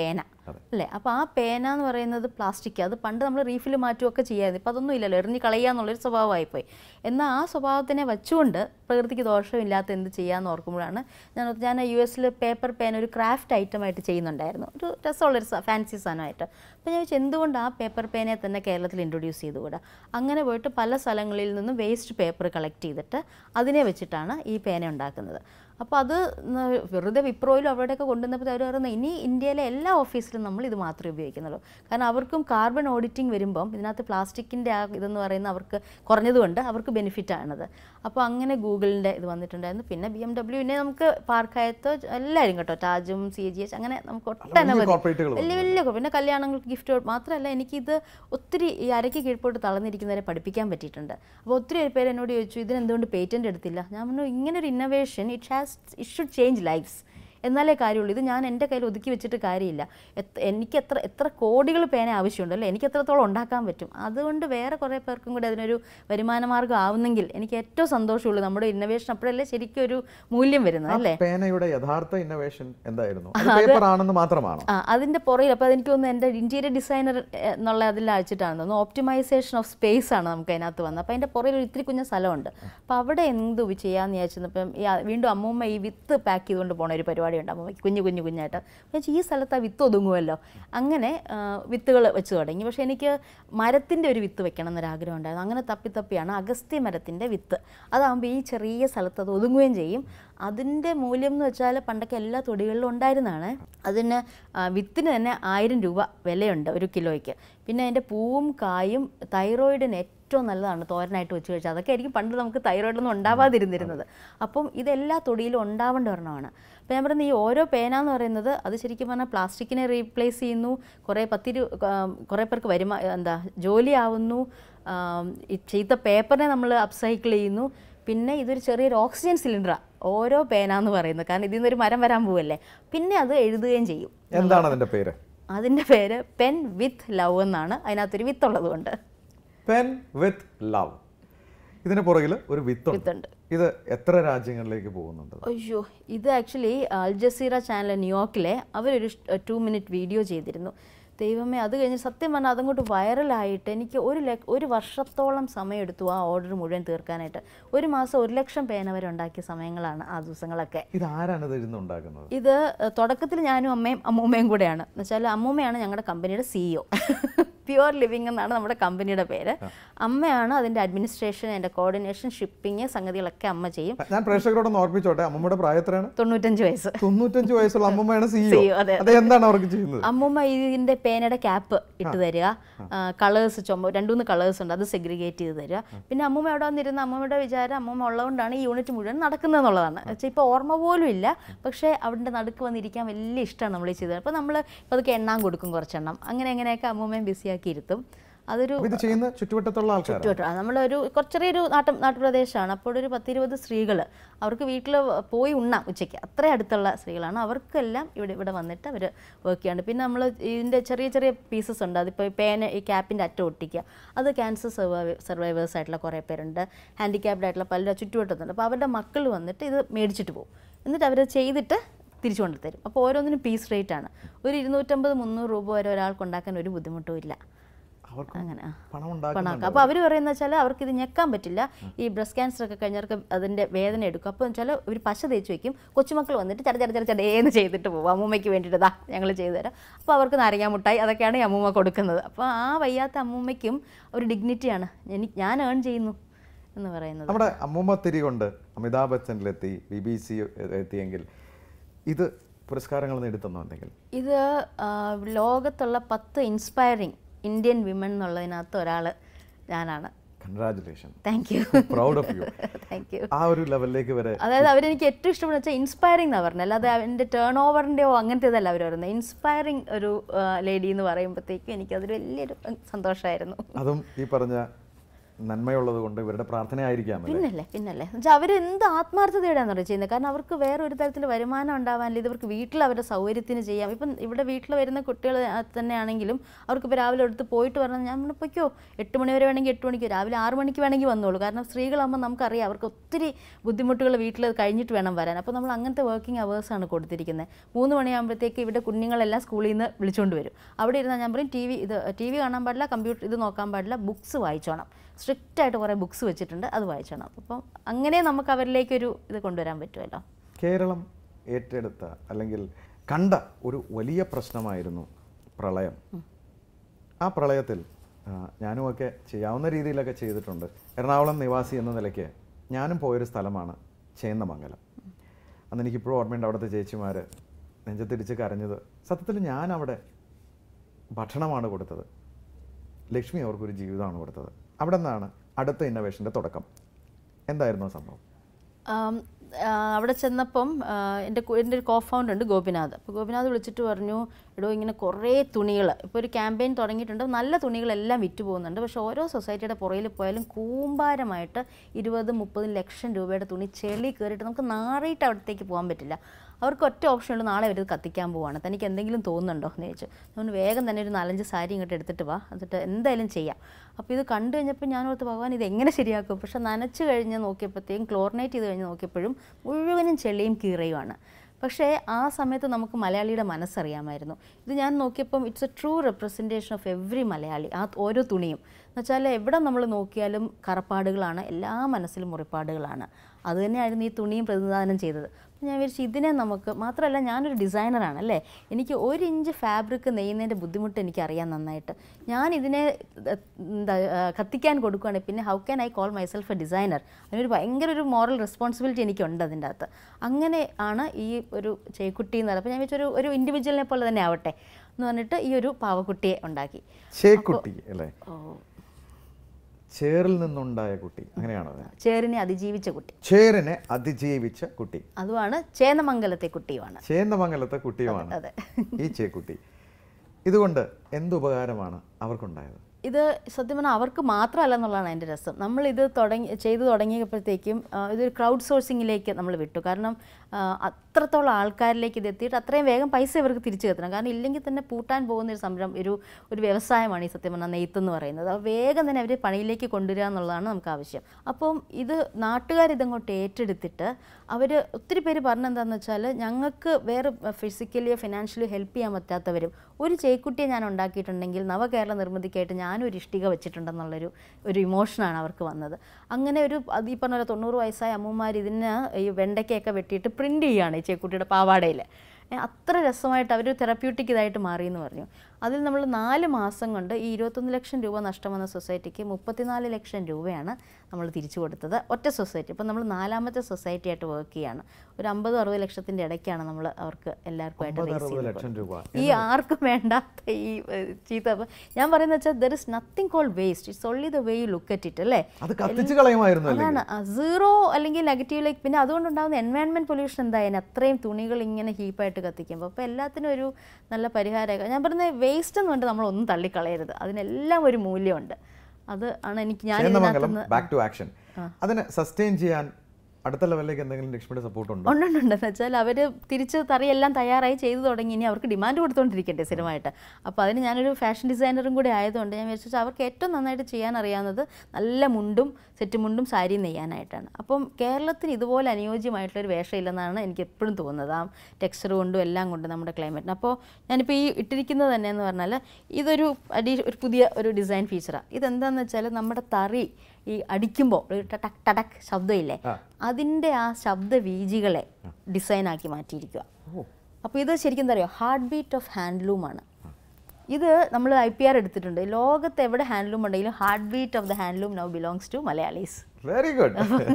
അല്ലേ അപ്പോൾ ആ പേന എന്ന് പറയുന്നത് പ്ലാസ്റ്റിക് അത് പണ്ട് നമ്മൾ റീഫിൽ മാറ്റുകയൊക്കെ ചെയ്യായിരുന്നു ഇപ്പം അതൊന്നും ഇല്ലല്ലോ എറിഞ്ഞ് കളയുക എന്നുള്ളൊരു സ്വഭാവമായിപ്പോയി എന്നാൽ ആ സ്വഭാവത്തിനെ വെച്ചുകൊണ്ട് പ്രകൃതിക്ക് ദോഷമില്ലാത്ത എന്ത് ചെയ്യാമെന്ന് ഓർക്കുമ്പോഴാണ് ഞാൻ ഓർത്തത് ഞാൻ യു എസിൽ പേപ്പർ പേന ഒരു ക്രാഫ്റ്റ് ഐറ്റമായിട്ട് ചെയ്യുന്നുണ്ടായിരുന്നു ഒരു രസമുള്ളൊരു ഫാൻസി സാധനമായിട്ട് അപ്പോൾ ഞാൻ ചോദിച്ചു എന്തുകൊണ്ട് ആ പേപ്പർ പേനയെ തന്നെ കേരളത്തിൽ ഇൻട്രൊഡ്യൂസ് ചെയ്തുകൂടാ അങ്ങനെ പോയിട്ട് പല സ്ഥലങ്ങളിൽ നിന്നും വേസ്റ്റ് പേപ്പർ കളക്ട് ചെയ്തിട്ട് അതിനെ വെച്ചിട്ടാണ് ഈ പേന ഉണ്ടാക്കുന്നത് അപ്പോൾ അത് ന- വെറുതെ വിപ്രോയിലും അവിടെയൊക്കെ കൊണ്ടുവന്നപ്പോൾ അവർ പറയുന്നത് ഇനി ഇന്ത്യയിലെ എല്ലാ ഓഫീസിലും നമ്മൾ ഇത് മാത്രമേ ഉപയോഗിക്കുന്നുള്ളൂ കാരണം അവർക്കും കാർബൺ ഓഡിറ്റിംഗ് വരുമ്പം ഇതിനകത്ത് പ്ലാസ്റ്റിക്കിൻ്റെ ആ ഇതെന്ന് പറയുന്ന അവർക്ക് കുറഞ്ഞതുകൊണ്ട് അവർക്ക് ബെനിഫിറ്റ് ആണത് അപ്പോൾ അങ്ങനെ ഗൂഗിളിൻ്റെ ഇത് വന്നിട്ടുണ്ടായിരുന്നു പിന്നെ ബി എം ഡബ്ല്യുവിനെ നമുക്ക് പാർക്കായത്തോ എല്ലാവരും കേട്ടോ ടാജും സി ജി എച്ച് അങ്ങനെ നമുക്ക് ഒട്ടനവധി കോർപ്പറേറ്റുകൾ വലിയ വലിയ കൊ- പിന്നെ കല്യാണങ്ങൾക്ക് ഗിഫ്റ്റ് മാത്രമല്ല എനിക്കിത് ഒത്തിരി ഈ അരയ്ക്ക് കീഴ്പോട്ട് തളർന്നിരിക്കുന്നവരെ പഠിപ്പിക്കാൻ പറ്റിയിട്ടുണ്ട് അപ്പോൾ ഒത്തിരി പേര് എന്നോട് ചോദിച്ചു ഇതിനെന്തുകൊണ്ട് പേറ്റന്റ് എടുത്തില്ല ഞാൻ പറഞ്ഞു ഇങ്ങനെ ഒരു innovation it has it should change lifes എന്നാലേ കാര്യമുള്ളൂ ഇത് ഞാൻ എൻ്റെ കയ്യിൽ ഒതുക്കി വെച്ചിട്ട് കാര്യമില്ല എത്ര എനിക്ക് എത്ര എത്ര കോടികൾ പേന ആവശ്യമുണ്ട് അല്ലേ എനിക്ക് എത്രത്തോളം ഉണ്ടാക്കാൻ പറ്റും അതുകൊണ്ട് വേറെ കുറേ പേർക്കും കൂടി അതിനൊരു വരുമാന മാർഗ്ഗം ആവുന്നെങ്കിൽ എനിക്ക് ഏറ്റവും സന്തോഷമുള്ളൂ നമ്മുടെ ഇന്നോവേഷൻ അപ്പോഴല്ലേ ശരിക്കും ഒരു മൂല്യം വരുന്നത് അല്ലേ പേനയുടെ യഥാർത്ഥ ഇന്നോവേഷൻ എന്തായിരുന്നു അത് പേപ്പർ ആണെന്ന് മാത്രമാണോ ആ അതിൻ്റെ പുറകിൽ അപ്പോൾ അതെനിക്ക് തോന്നുന്നു എൻ്റെ ഇൻറ്റീരിയർ ഡിസൈനർ എന്നുള്ള അതിൽ അയച്ചിട്ടാണ് തോന്നുന്നു ഓപ്റ്റിമൈസേഷൻ ഓഫ് സ്പേസ് ആണ് നമുക്ക് അതിനകത്ത് വന്നത് അപ്പോൾ അതിൻ്റെ പുറകിൽ ഒരു ഇത്തിരി കുഞ്ഞ സ്ഥലമുണ്ട് അപ്പോൾ അവിടെ എന്ത് ചെയ്യാമെന്ന് വിചാരിച്ചപ്പം ഈ ആ- വീണ്ടും അമ്മൂമ്മ ഈ വിത്ത് പാക്ക് ചെയ്തുകൊണ്ട് പോണ ഒരു പരിപാടി ഉണ്ട് അമ്മൂമ്മയ്ക്ക് കുഞ്ഞു കുഞ്ഞു കുഞ്ഞായിട്ട് അപ്പോൾ ഞാൻ വിചാരിച്ചു, ഈ സ്ഥലത്ത് ആ വിത്ത് ഒതുങ്ങുമല്ലോ അങ്ങനെ വിത്തുകൾ വെച്ച് തുടങ്ങി പക്ഷേ എനിക്ക് മരത്തിൻ്റെ ഒരു വിത്ത് വെക്കണം എന്നൊരാഗ്രഹം ഉണ്ടായിരുന്നു അങ്ങനെ തപ്പി തപ്പിയാണ് അഗസ്ത്യ മരത്തിൻ്റെ വിത്ത് അതാകുമ്പോൾ ഈ ചെറിയ സ്ഥലത്ത് അത് ഒതുങ്ങുകയും ചെയ്യും അതിൻ്റെ മൂല്യം എന്ന് വെച്ചാൽ പണ്ടൊക്കെ എല്ലാ തൊടികളിലും ഉണ്ടായിരുന്നതാണ് അതിന് ആ, വിത്തിന് തന്നെ ആയിരം രൂപ വിലയുണ്ട് ഒരു കിലോയ്ക്ക് പിന്നെ അതിൻ്റെ പൂവും കായും തൈറോയിഡിന് ഏറ്റവും നല്ലതാണ് തോരനായിട്ട് വെച്ച് കഴിച്ചാൽ അതൊക്കെ ആയിരിക്കും പണ്ട് നമുക്ക് തൈറോയിഡൊന്നും ഉണ്ടാവാതിരുന്നിരുന്നത് അപ്പം ഇതെല്ലാ തൊടിയിലും ഉണ്ടാവേണ്ട ഒരെണ്ണമാണ് അപ്പോൾ ഞാൻ പറയുന്നത് ഈ ഓരോ പേന എന്ന് പറയുന്നത് അത് ശരിക്കും പറഞ്ഞാൽ പ്ലാസ്റ്റിക്കിനെ റീപ്ലേസ് ചെയ്യുന്നു കുറേ പത്തിരു കുറേ പേർക്ക് വരുമാ എന്താ ജോലിയാവുന്നു ആം, ഈ ചീത്ത പേപ്പറിനെ നമ്മൾ അപ്സൈക്കിൾ ചെയ്യുന്നു പിന്നെ ഇതൊരു ചെറിയൊരു ഓക്സിജൻ സിലിണ്ടറാണ് ഓരോ പേന എന്ന് പറയുന്നത് കാരണം ഇതിൽ നിന്നൊരു മരം വരാൻ പോവല്ലേ പിന്നെ അത് എഴുതുകയും ചെയ്യും എന്താണ് അതിന്റെ പേര് അതിൻ്റെ പേര് പെൻ വിത്ത് ലവ് എന്നാണ് അതിനകത്തൊരു വിത്തുള്ളത് കൊണ്ട് പെൻ വിത്ത് ലവ് ഇതിന് പുറകിൽ ഒരു വിത്തുണ്ട് വിത്തുണ്ട് ഇത് എത്ര രാജ്യങ്ങളിലേക്ക് പോകുന്നുണ്ട് അയ്യോ ഇത് ആക്ച്വലി അൽ ജസീറ ചാനൽ ന്യൂയോർക്കിലെ അവരൊരു ടു മിനിറ്റ് വീഡിയോ ചെയ്തിരുന്നു ദൈവമേ അത് കഴിഞ്ഞ് സത്യം പറഞ്ഞാൽ അതങ്ങോട്ട് വൈറലായിട്ട് എനിക്ക് ഒരു ലക്ഷ ഒരു വർഷത്തോളം സമയമെടുത്തു ആ ഓർഡർ മുഴുവൻ തീർക്കാനായിട്ട് ഒരു മാസം ഒരു ലക്ഷം പേന വരെ ഉണ്ടാക്കിയ സമയങ്ങളാണ് ആ ദിവസങ്ങളൊക്കെ ഇത് ആരാണ് ഇത് ഇരുന്നുണ്ടാക്കുന്നത് ഇത് തുടക്കത്തിൽ ഞാനും അമ്മയും അമ്മൂമ്മയും കൂടെയാണ് എന്ന് വെച്ചാൽ അമ്മൂമ്മയാണ് ഞങ്ങളുടെ കമ്പനിയുടെ സിഇഒ പ്യുവർ ലിവിങ് എന്നാണ് നമ്മുടെ കമ്പനിയുടെ പേര് അമ്മയാണ് അതിൻ്റെ അഡ്മിനിസ്ട്രേഷൻ അതിൻ്റെ കോർഡിനേഷൻ ഷിപ്പിംഗ് സംഗതികളൊക്കെ അമ്മ ചെയ്യും ഞാൻ പ്രേക്ഷകരോടൊന്ന് ഓർപ്പിച്ചോട്ടെ അമ്മമ്മയുടെ പ്രായത്തിലാണ് തൊണ്ണൂറ്റഞ്ച് വയസ്സ് തൊണ്ണൂറ്റഞ്ച് വയസ്സുള്ള അമ്മമ്മയാണ് സിഇഒ CEO, അതെ, അത് എന്താണ് അവർക്ക് ചെയ്യുന്നത് അമ്മൂമ്മ ഇതിൻ്റെ പേനയുടെ ക്യാപ്പ് ഇട്ട് തരിക കളേഴ്സ് ചുമ രണ്ടുമൂന്ന് കളേഴ്സ് ഉണ്ട് അത് സെഗ്രിഗേറ്റ് ചെയ്ത് തരിക പിന്നെ അമ്മൂമ്മ അവിടെ വന്നിരുന്ന അമ്മൂമ്മയുടെ വിചാരം അമ്മൂമ്മ ഉള്ളതുകൊണ്ടാണ് ഈ യൂണിറ്റ് മുഴുവൻ നടക്കുന്നത് എന്നുള്ളതാണ് വെച്ചാൽ ഇപ്പോൾ ഓർമ്മ പോലും ഇല്ല പക്ഷേ അവിടെ നടുക്ക് വന്നിരിക്കാൻ വലിയ ഇഷ്ടമാണ് നമ്മൾ ഈ ചെയ്തത് അപ്പോൾ നമ്മൾ ഇപ്പോൾ അതൊക്കെ എണ്ണാൻ കൊടുക്കും കുറച്ചെണ്ണം അങ്ങനെ എങ്ങനെയൊക്കെ അമ്മൂമ്മയും ബിസിയാക്കി ഇരുത്തും അതൊരു അപ്പൊ ഇത് ചെയ്യുന്ന ചുറ്റുവട്ടത്തുള്ള ആൾക്കാരാണ് ചുറ്റുവട്ടം നമ്മളൊരു കുറച്ചറിയൊരു നാട്ടം നാട്ടുപ്രദേശമാണ് അപ്പോൾ ഒരു പത്തിരുപത് സ്ത്രീകൾ അവർക്ക് വീട്ടിൽ പോയി ഉണ്ണാം ഉച്ചയ്ക്ക് അത്ര അടുത്തുള്ള സ്ത്രീകളാണ് അവർക്കെല്ലാം ഇവിടെ ഇവിടെ വന്നിട്ട് അവർ വർക്ക് ചെയ്യാണ് പിന്നെ നമ്മൾ ഇതിൻ്റെ ചെറിയ ചെറിയ പീസസ് ഉണ്ട് അതിപ്പോൾ ഈ പേന ഈ ക്യാപ്പിൻ്റെ അറ്റം ഒട്ടിക്കുക അത് ക്യാൻസർ സർവൈവ് സർവൈവേഴ്സ് ആയിട്ടുള്ള കുറേ പേരുണ്ട് ഹാൻഡിക്യാപ്ഡ് ആയിട്ടുള്ള പല ചുറ്റുവട്ടത്തുണ്ട് അപ്പോൾ അവരുടെ മക്കൾ വന്നിട്ട് ഇത് മേടിച്ചിട്ട് പോകും എന്നിട്ട് അവർ ചെയ്തിട്ട് തിരിച്ചു കൊണ്ടുതരും അപ്പോൾ ഓരോന്നിനും പീസ് റേറ്റ് ആണ് ഒരു ഇരുന്നൂറ്റമ്പത് മുന്നൂറ് രൂപ വരെ ഒരാൾക്ക് ഉണ്ടാക്കാൻ ഒരു ബുദ്ധിമുട്ടും ഇല്ല അവർക്ക് അങ്ങനെ ആ പണം പണമാക്കുക ഉണ്ടാക്കുന്നുണ്ട് അപ്പോൾ അവർ പറയുന്നത് വെച്ചാൽ അവർക്ക് ഇത് ഞെക്കാൻ പറ്റില്ല ഈ ബ്രസ്റ്റ് ക്യാൻസർ ഒക്കെ കഴിഞ്ഞവർക്ക് അതിൻ്റെ വേദന എടുക്കും അപ്പോൾ വെച്ചാൽ ഒരു പശ തേച്ച് വെക്കും കൊച്ചുമക്കൾ വന്നിട്ട് ചട ചട ചട ചടേന്ന് ചെയ്തിട്ട് പോകും അമ്മൂമ്മയ്ക്ക് വേണ്ടിയിട്ട് ദാ ഞങ്ങൾ ചെയ്തു തരാം അപ്പോൾ അവർക്ക് നാരങ്ങാ മുട്ടായി അതൊക്കെയാണ് ഈ അമ്മൂമ്മ കൊടുക്കുന്നത് അപ്പോൾ ആ വയ്യാത്ത അമ്മൂമ്മയ്ക്കും ഒരു ഡിഗ്നിറ്റിയാണ് എനിക്ക് ഞാൻ ഏൺ ചെയ്യുന്നു എന്ന് പറയുന്നത് നമ്മുടെ അമ്മൂമ്മ തിരി കൊണ്ട് അമിതാഭ് ബച്ചനിലെത്തി ബി ബി സി എത്തിയെങ്കിൽ ഇത് പുരസ്കാരങ്ങൾ നേടിത്തന്നോ എന്തെങ്കിലും ഇത് ആ, ലോകത്തുള്ള പത്ത് ഇൻസ്പയറിങ് ഇന്ത്യൻ വിമൻ എന്നുള്ളതിനകത്ത് ഒരാൾ ഞാനാണ് congratulation thank you proud of you thank you ആ ഒരു ലെവലിലേക്ക് വരെ അതായത് അവരെനിക്ക് ഏറ്റവും ഇഷ്ടപ്പെടുന്ന വെച്ചാൽ ഇൻസ്പയറിംഗ് എന്നാണ് പറഞ്ഞത് അല്ലാതെ അതിൻ്റെ ടേൺ ഓവറിൻ്റെയോ അങ്ങനത്തേതല്ല അവർ പറയുന്നത് ഇൻസ്പയറിംഗ് ഒരു ലേഡി എന്ന് പറയുമ്പോഴത്തേക്കും എനിക്കതൊരു വലിയൊരു സന്തോഷമായിരുന്നു അതും ഈ പറഞ്ഞ നന്മയുള്ളത് കൊണ്ട് ഇവരുടെ പ്രാർത്ഥന ആയിരിക്കാം അല്ലേ പിന്നല്ലേ പിന്നല്ലേ എന്നുവെച്ചാൽ അവർ എന്ത് ആത്മാർത്ഥതയോടെയാണ് അവർ ചെയ്യുന്നത് കാരണം അവർക്ക് വേറെ ഒരു തരത്തിൽ വരുമാനം ഉണ്ടാവാനില്ല ഇത് ഇവർക്ക് വീട്ടിൽ അവരുടെ സൗകര്യത്തിന് ചെയ്യാം ഇപ്പം ഇവിടെ വീട്ടിൽ വരുന്ന കുട്ടികൾ തന്നെയാണെങ്കിലും അവർക്ക് ഇപ്പോൾ രാവിലെ എടുത്ത് പോയിട്ട് പറഞ്ഞാൽ ഞാൻ പറഞ്ഞു, പൊയ്ക്കോ എട്ട് മണി വരെ വേണമെങ്കിൽ എട്ട് മണിക്ക് രാവിലെ ആറ് മണിക്ക് വേണമെങ്കിൽ വന്നോളൂ കാരണം സ്ത്രീകളാകുമ്പോൾ നമുക്കറിയാം അവർക്ക് ഒത്തിരി ബുദ്ധിമുട്ടുകൾ വീട്ടിൽ കഴിഞ്ഞിട്ട് വേണം വരാൻ അപ്പോൾ നമ്മൾ അങ്ങനത്തെ വർക്കിംഗ് അവേഴ്സാണ് കൊടുത്തിരിക്കുന്നത് മൂന്ന് മണിയാകുമ്പോഴത്തേക്ക് ഇവിടെ കുഞ്ഞുങ്ങളെല്ലാം സ്കൂളിൽ നിന്ന് വിളിച്ചുകൊണ്ട് വരും അവിടെ ഇരുന്നാൽ ഞാൻ പറയും ടി വി ഇത് ടി വി കാണാൻ പാടില്ല കമ്പ്യൂട്ടർ ഇത് നോക്കാൻ പാടില്ല ബുക്സ് വായിച്ചോണം സ്ട്രിക്റ്റ് ആയിട്ട് കുറേ ബുക്സ് വെച്ചിട്ടുണ്ട് അത് വായിച്ചോണം അപ്പം അങ്ങനെ നമുക്ക് അവരിലേക്കൊരു ഇത് കൊണ്ടുവരാൻ പറ്റുമല്ലോ കേരളം ഏറ്റെടുത്ത അല്ലെങ്കിൽ കണ്ട ഒരു വലിയ പ്രശ്നമായിരുന്നു പ്രളയം ആ പ്രളയത്തിൽ ആ, ഞാനുമൊക്കെ ചെയ്യാവുന്ന രീതിയിലൊക്കെ ചെയ്തിട്ടുണ്ട് എറണാകുളം നിവാസി എന്ന നിലയ്ക്ക് ഞാനും പോയൊരു സ്ഥലമാണ് ചേന്നമംഗലം അന്ന് എനിക്കിപ്പോഴും ഓർമ്മയുണ്ട് അവിടുത്തെ ചേച്ചിമാർ നെഞ്ചത്തിടിച്ച് കരഞ്ഞത് സത്യത്തിൽ ഞാൻ അവിടെ ഭക്ഷണമാണ് കൊടുത്തത് ലക്ഷ്മി അവർക്കൊരു ജീവിതമാണ് കൊടുത്തത് അവിടെ നിന്നാണ് അടുത്ത ഇന്നോവേഷൻ്റെ തുടക്കം എന്തായിരുന്നു ആ സംഭവം ആം, ആ, അവിടെ ചെന്നപ്പം ആ, എൻ്റെ കു- എൻ്റെ ഒരു കോ ഫൗണ്ടർ ഉണ്ട് ഗോപിനാഥ് അപ്പോൾ ഗോപിനാഥ് വിളിച്ചിട്ട് പറഞ്ഞു എടോ ഇങ്ങനെ കുറേ തുണികൾ ഇപ്പോൾ ഒരു ക്യാമ്പയിൻ തുടങ്ങിയിട്ടുണ്ട് നല്ല തുണികളെല്ലാം വിറ്റ് പോകുന്നുണ്ട് പക്ഷേ ഓരോ സൊസൈറ്റിയുടെ പുറയിൽ പോയാലും കൂമ്പാരമായിട്ട് ഇരുപത് മുപ്പത് ലക്ഷം രൂപയുടെ തുണി ചെളി കയറിയിട്ട് നമുക്ക് നാറിയിട്ട് അവിടത്തേക്ക് പോകാൻ പറ്റില്ല അവർക്ക് ഒറ്റ ഓപ്ഷൻ ഉള്ളൂ നാളെ അവർ കത്തിക്കാൻ പോവാണ് തനിക്ക് എന്തെങ്കിലും തോന്നുന്നുണ്ടോ എന്ന് ചോദിച്ചു ഞാൻ വേഗം തന്നെ ഒരു നാലഞ്ച് സാരി ഇങ്ങോട്ട് എടുത്തിട്ട് വാ എന്നിട്ട് എന്തായാലും ചെയ്യാം അപ്പോൾ ഇത് കണ്ടു കഴിഞ്ഞപ്പോൾ ഞാൻ ഓർത്ത് ഭഗവാൻ ഇത് എങ്ങനെ ശരിയാക്കും പക്ഷെ നനച്ച് കഴിഞ്ഞ് നോക്കിയപ്പോഴത്തേക്കും ക്ലോറിനേറ്റ് ചെയ്ത് കഴിഞ്ഞ് നോക്കിയപ്പോഴും മുഴുവനും ചെളിയും കീറയുമാണ് പക്ഷേ ആ സമയത്ത് നമുക്ക് മലയാളിയുടെ മനസ്സറിയാമായിരുന്നു ഇത് ഞാൻ നോക്കിയപ്പം it's a true representation of every Malayali ആ ഓരോ തുണിയും എന്നുവെച്ചാൽ എവിടെ നമ്മൾ നോക്കിയാലും കറപ്പാടുകളാണ് എല്ലാ മനസ്സിലും മുറിപ്പാടുകളാണ് അത് തന്നെയായിരുന്നു ഈ തുണിയും പ്രതിനിധാനം ചെയ്തത് അപ്പോൾ ഞാൻ വിചാരിച്ചു ഇതിനെ നമുക്ക് മാത്രമല്ല ഞാനൊരു ഡിസൈനറാണ് അല്ലേ എനിക്ക് ഒരു ഇഞ്ച് ഫാബ്രിക് നെയ്യുന്നതിൻ്റെ ബുദ്ധിമുട്ട് എനിക്ക് അറിയാൻ നന്നായിട്ട് ഞാൻ ഇതിനെ ഏഹ്, എന്താ ഏഹ്, കത്തിക്കാൻ കൊടുക്കുകയാണെങ്കിൽ പിന്നെ how can I call myself a designer അതിനൊരു ഭയങ്കര ഒരു മോറൽ റെസ്പോൺസിബിലിറ്റി എനിക്കുണ്ട് അതിൻ്റെ അകത്ത് അങ്ങനെ ആണ് ഈ ഒരു ചേക്കുട്ടി എന്ന് പറയുന്നത് അപ്പോൾ ഞാൻ വെച്ചൊരു ഒരു ഇൻഡിവിജ്വലിനെ പോലെ തന്നെ ആവട്ടെ എന്ന് പറഞ്ഞിട്ട് ഈ ഒരു പാവക്കുട്ടിയെ ഉണ്ടാക്കി ചേക്കുട്ടി അല്ലേ ഓ ചേറിൽ നിന്നുണ്ടായ കുട്ടി അങ്ങനെയാണോ അത് ചേറിനെ അതിജീവിച്ച കുട്ടി ചേറിനെ അതിജീവിച്ച കുട്ടി അതുമാണ് ചേന്നമംഗലത്തെ കുട്ടിയുമാണ് ചേന്നമംഗലത്തെ കുട്ടിയുമാണ് അതെ ഈ ചേക്കുട്ടി ഇതുകൊണ്ട് എന്തുപകാരമാണ് അവർക്കുണ്ടായത് ഇത് സത്യം പറഞ്ഞാൽ അവർക്ക് മാത്രമല്ല എന്നുള്ളതാണ് അതിൻ്റെ രസം നമ്മൾ ഇത് തുടങ്ങി ചെയ്തു തുടങ്ങിയപ്പോഴത്തേക്കും ആ, ഇതൊരു ക്രൗഡ് സോഴ്സിങ്ങിലേക്ക് നമ്മൾ വിട്ടു കാരണം ആ, അത്രത്തോളം ആൾക്കാരിലേക്ക് ഇത് എത്തിയിട്ട് അത്രയും വേഗം പൈസ ഇവർക്ക് തിരിച്ചു കിട്ടണം കാരണം ഇല്ലെങ്കിൽ തന്നെ പൂട്ടാൻ പോകുന്ന ഒരു സംരംഭം ഒരു ഒരു വ്യവസായമാണ് ഈ സത്യം പറഞ്ഞാൽ നെയ്ത്ത് എന്ന് പറയുന്നത് അത് വേഗം തന്നെ അവർ പണിയിലേക്ക് കൊണ്ടുവരിക എന്നുള്ളതാണ് നമുക്ക് ആവശ്യം അപ്പം ഇത് നാട്ടുകാരിതങ്ങോട്ട് ഏറ്റെടുത്തിട്ട് അവർ ഒത്തിരി പേര് പറഞ്ഞെന്താണെന്ന് വെച്ചാൽ ഞങ്ങൾക്ക് വേറെ ഫിസിക്കലിയോ ഫിനാൻഷ്യലിയോ ഹെൽപ്പ് ചെയ്യാൻ പറ്റാത്തവരും ഒരു ചേക്കുട്ടിയെ ഞാൻ ഉണ്ടാക്കിയിട്ടുണ്ടെങ്കിൽ നവകേരള നിർമ്മിതിക്കായിട്ട് ഞാനൊരു ഇഷ്ടിക വെച്ചിട്ടുണ്ടെന്നുള്ളൊരു ഒരു ഇമോഷനാണ് അവർക്ക് വന്നത് അങ്ങനെ ഒരു അത് ഈ പറഞ്ഞ പോലെ തൊണ്ണൂറ് വയസ്സായ അമ്മമാർ ഇതിന് ഈ വെണ്ടയ്ക്കയൊക്കെ വെട്ടിയിട്ട് പ്രിൻ്റ് ചെയ്യുകയാണ് ഈ ചേക്കുട്ടിയുടെ പാവാടയിൽ ഏ, അത്ര രസമായിട്ട് അവർ തെറപ്യൂട്ടിക് ഇതായിട്ട് മാറി എന്ന് പറഞ്ഞു അതിൽ നമ്മൾ നാല് മാസം കൊണ്ട് ഈ ഇരുപത്തൊന്ന് ലക്ഷം രൂപ നഷ്ടം വന്ന സൊസൈറ്റിക്ക് മുപ്പത്തിനാല് ലക്ഷം രൂപയാണ് നമ്മൾ തിരിച്ചു കൊടുത്തത് ഒറ്റ സൊസൈറ്റി ഇപ്പം നമ്മൾ നാലാമത്തെ സൊസൈറ്റി ആയിട്ട് വർക്ക് ചെയ്യാണ് ഒരു അമ്പത് അറുപത് ലക്ഷത്തിൻ്റെ ഇടയ്ക്കാണ് നമ്മൾ അവർക്ക് എല്ലാവർക്കുമായിട്ട് അമ്പത് റേസ് അറുപത് ചെയ്ത് ലക്ഷം രൂപ ഈ ആർക്കും വേണ്ടാത്ത ഈ ഏഹ്, ചീത്ത അപ്പം ഞാൻ പറയുന്നത് വെച്ചാൽ there is nothing call waste it's only the way you look at it അല്ലേ അത് കത്തിച്ച് കളയുമായിരുന്നു അല്ലേ അതാണ് സീറോ അല്ലെങ്കിൽ നെഗറ്റീവിലേക്ക് പിന്നെ അതുകൊണ്ടുണ്ടാകുന്ന എൻവയൺമെൻറ്റ് പൊല്യൂഷൻ എന്തായാലും അത്രയും തുണികൾ ഇങ്ങനെ ഹീപ്പായിട്ട് കത്തിക്കുമ്പോൾ അപ്പോൾ എല്ലാത്തിനും ഒരു നല്ല പരിഹാരമൊക്കെ ഞാൻ പറയുന്നത് വേസ്റ്റ് എന്ന് പറഞ്ഞിട്ട് നമ്മളൊന്നും തള്ളിക്കളയരുത് അതിനെല്ലാം ഒരു മൂല്യമുണ്ട് അത് ആണ് എനിക്ക് ഞാൻ ചേന്നമംഗലം ഇതിനകത്തുനിന്ന് ബാക്ക് ടു ആക്ഷൻ അതിനെ സസ്റ്റെയിൻ ചെയ്യാൻ അടുത്ത ലെവലിലേക്ക് എന്തെങ്കിലും ലക്ഷ്മിയുടെ സപ്പോർട്ട് ഉണ്ടോ ഉണ്ടുണ്ടെന്ന് വെച്ചാൽ അവർ തിരിച്ച് തറിയെല്ലാം തയ്യാറായി ചെയ്തു തുടങ്ങി ഇനി അവർക്ക് ഡിമാൻഡ് കൊടുത്തുകൊണ്ടിരിക്കട്ടെ സ്ഥിരമായിട്ട് അപ്പോൾ അതിന് ഞാനൊരു ഫാഷൻ ഡിസൈനറും കൂടി ആയതുകൊണ്ട് ഞാൻ വിചാരിച്ചു അവർക്ക് ഏറ്റവും നന്നായിട്ട് ചെയ്യാൻ അറിയാവുന്നത് നല്ല മുണ്ടും സെറ്റ് മുണ്ടും സാരിയും നെയ്യാനായിട്ടാണ് അപ്പം കേരളത്തിന് ഇതുപോലെ അനുയോജ്യമായിട്ടുള്ളൊരു വേഷം ഇല്ലെന്നാണ് എനിക്ക് എപ്പോഴും തോന്നുന്നത് ആ ടെക്സ്ചർ കൊണ്ടും എല്ലാം കൊണ്ടും നമ്മുടെ ക്ലൈമറ്റിന് അപ്പോൾ ഞാനിപ്പോൾ ഈ ഇട്ടിരിക്കുന്നത് തന്നെ എന്ന് പറഞ്ഞാൽ ഇതൊരു അഡീ ഒരു പുതിയ ഒരു ഡിസൈൻ ഫീച്ചറാണ് ഇതെന്താണെന്ന് വെച്ചാൽ നമ്മുടെ തറി ഈ അടിക്കുമ്പോൾ ഒരു ടടക് ടടക് ശബ്ദമില്ലേ ആ. അതിൻ്റെ ആ ശബ്ദ വീജികളെ ഡിസൈനാക്കി മാറ്റിയിരിക്കുക ഓ അപ്പോൾ ഇത് ശരിക്കും എന്താ പറയുക ഹാർട്ട് ബീറ്റ് ഓഫ് ഹാൻഡ്ലൂമാണ് ഇത് നമ്മൾ ഐ പി ആർ എടുത്തിട്ടുണ്ട് ലോകത്ത് എവിടെ ഹാൻഡ്ലൂം ഉണ്ടെങ്കിലും heart beat of the handloom now belongs to Malayalis very good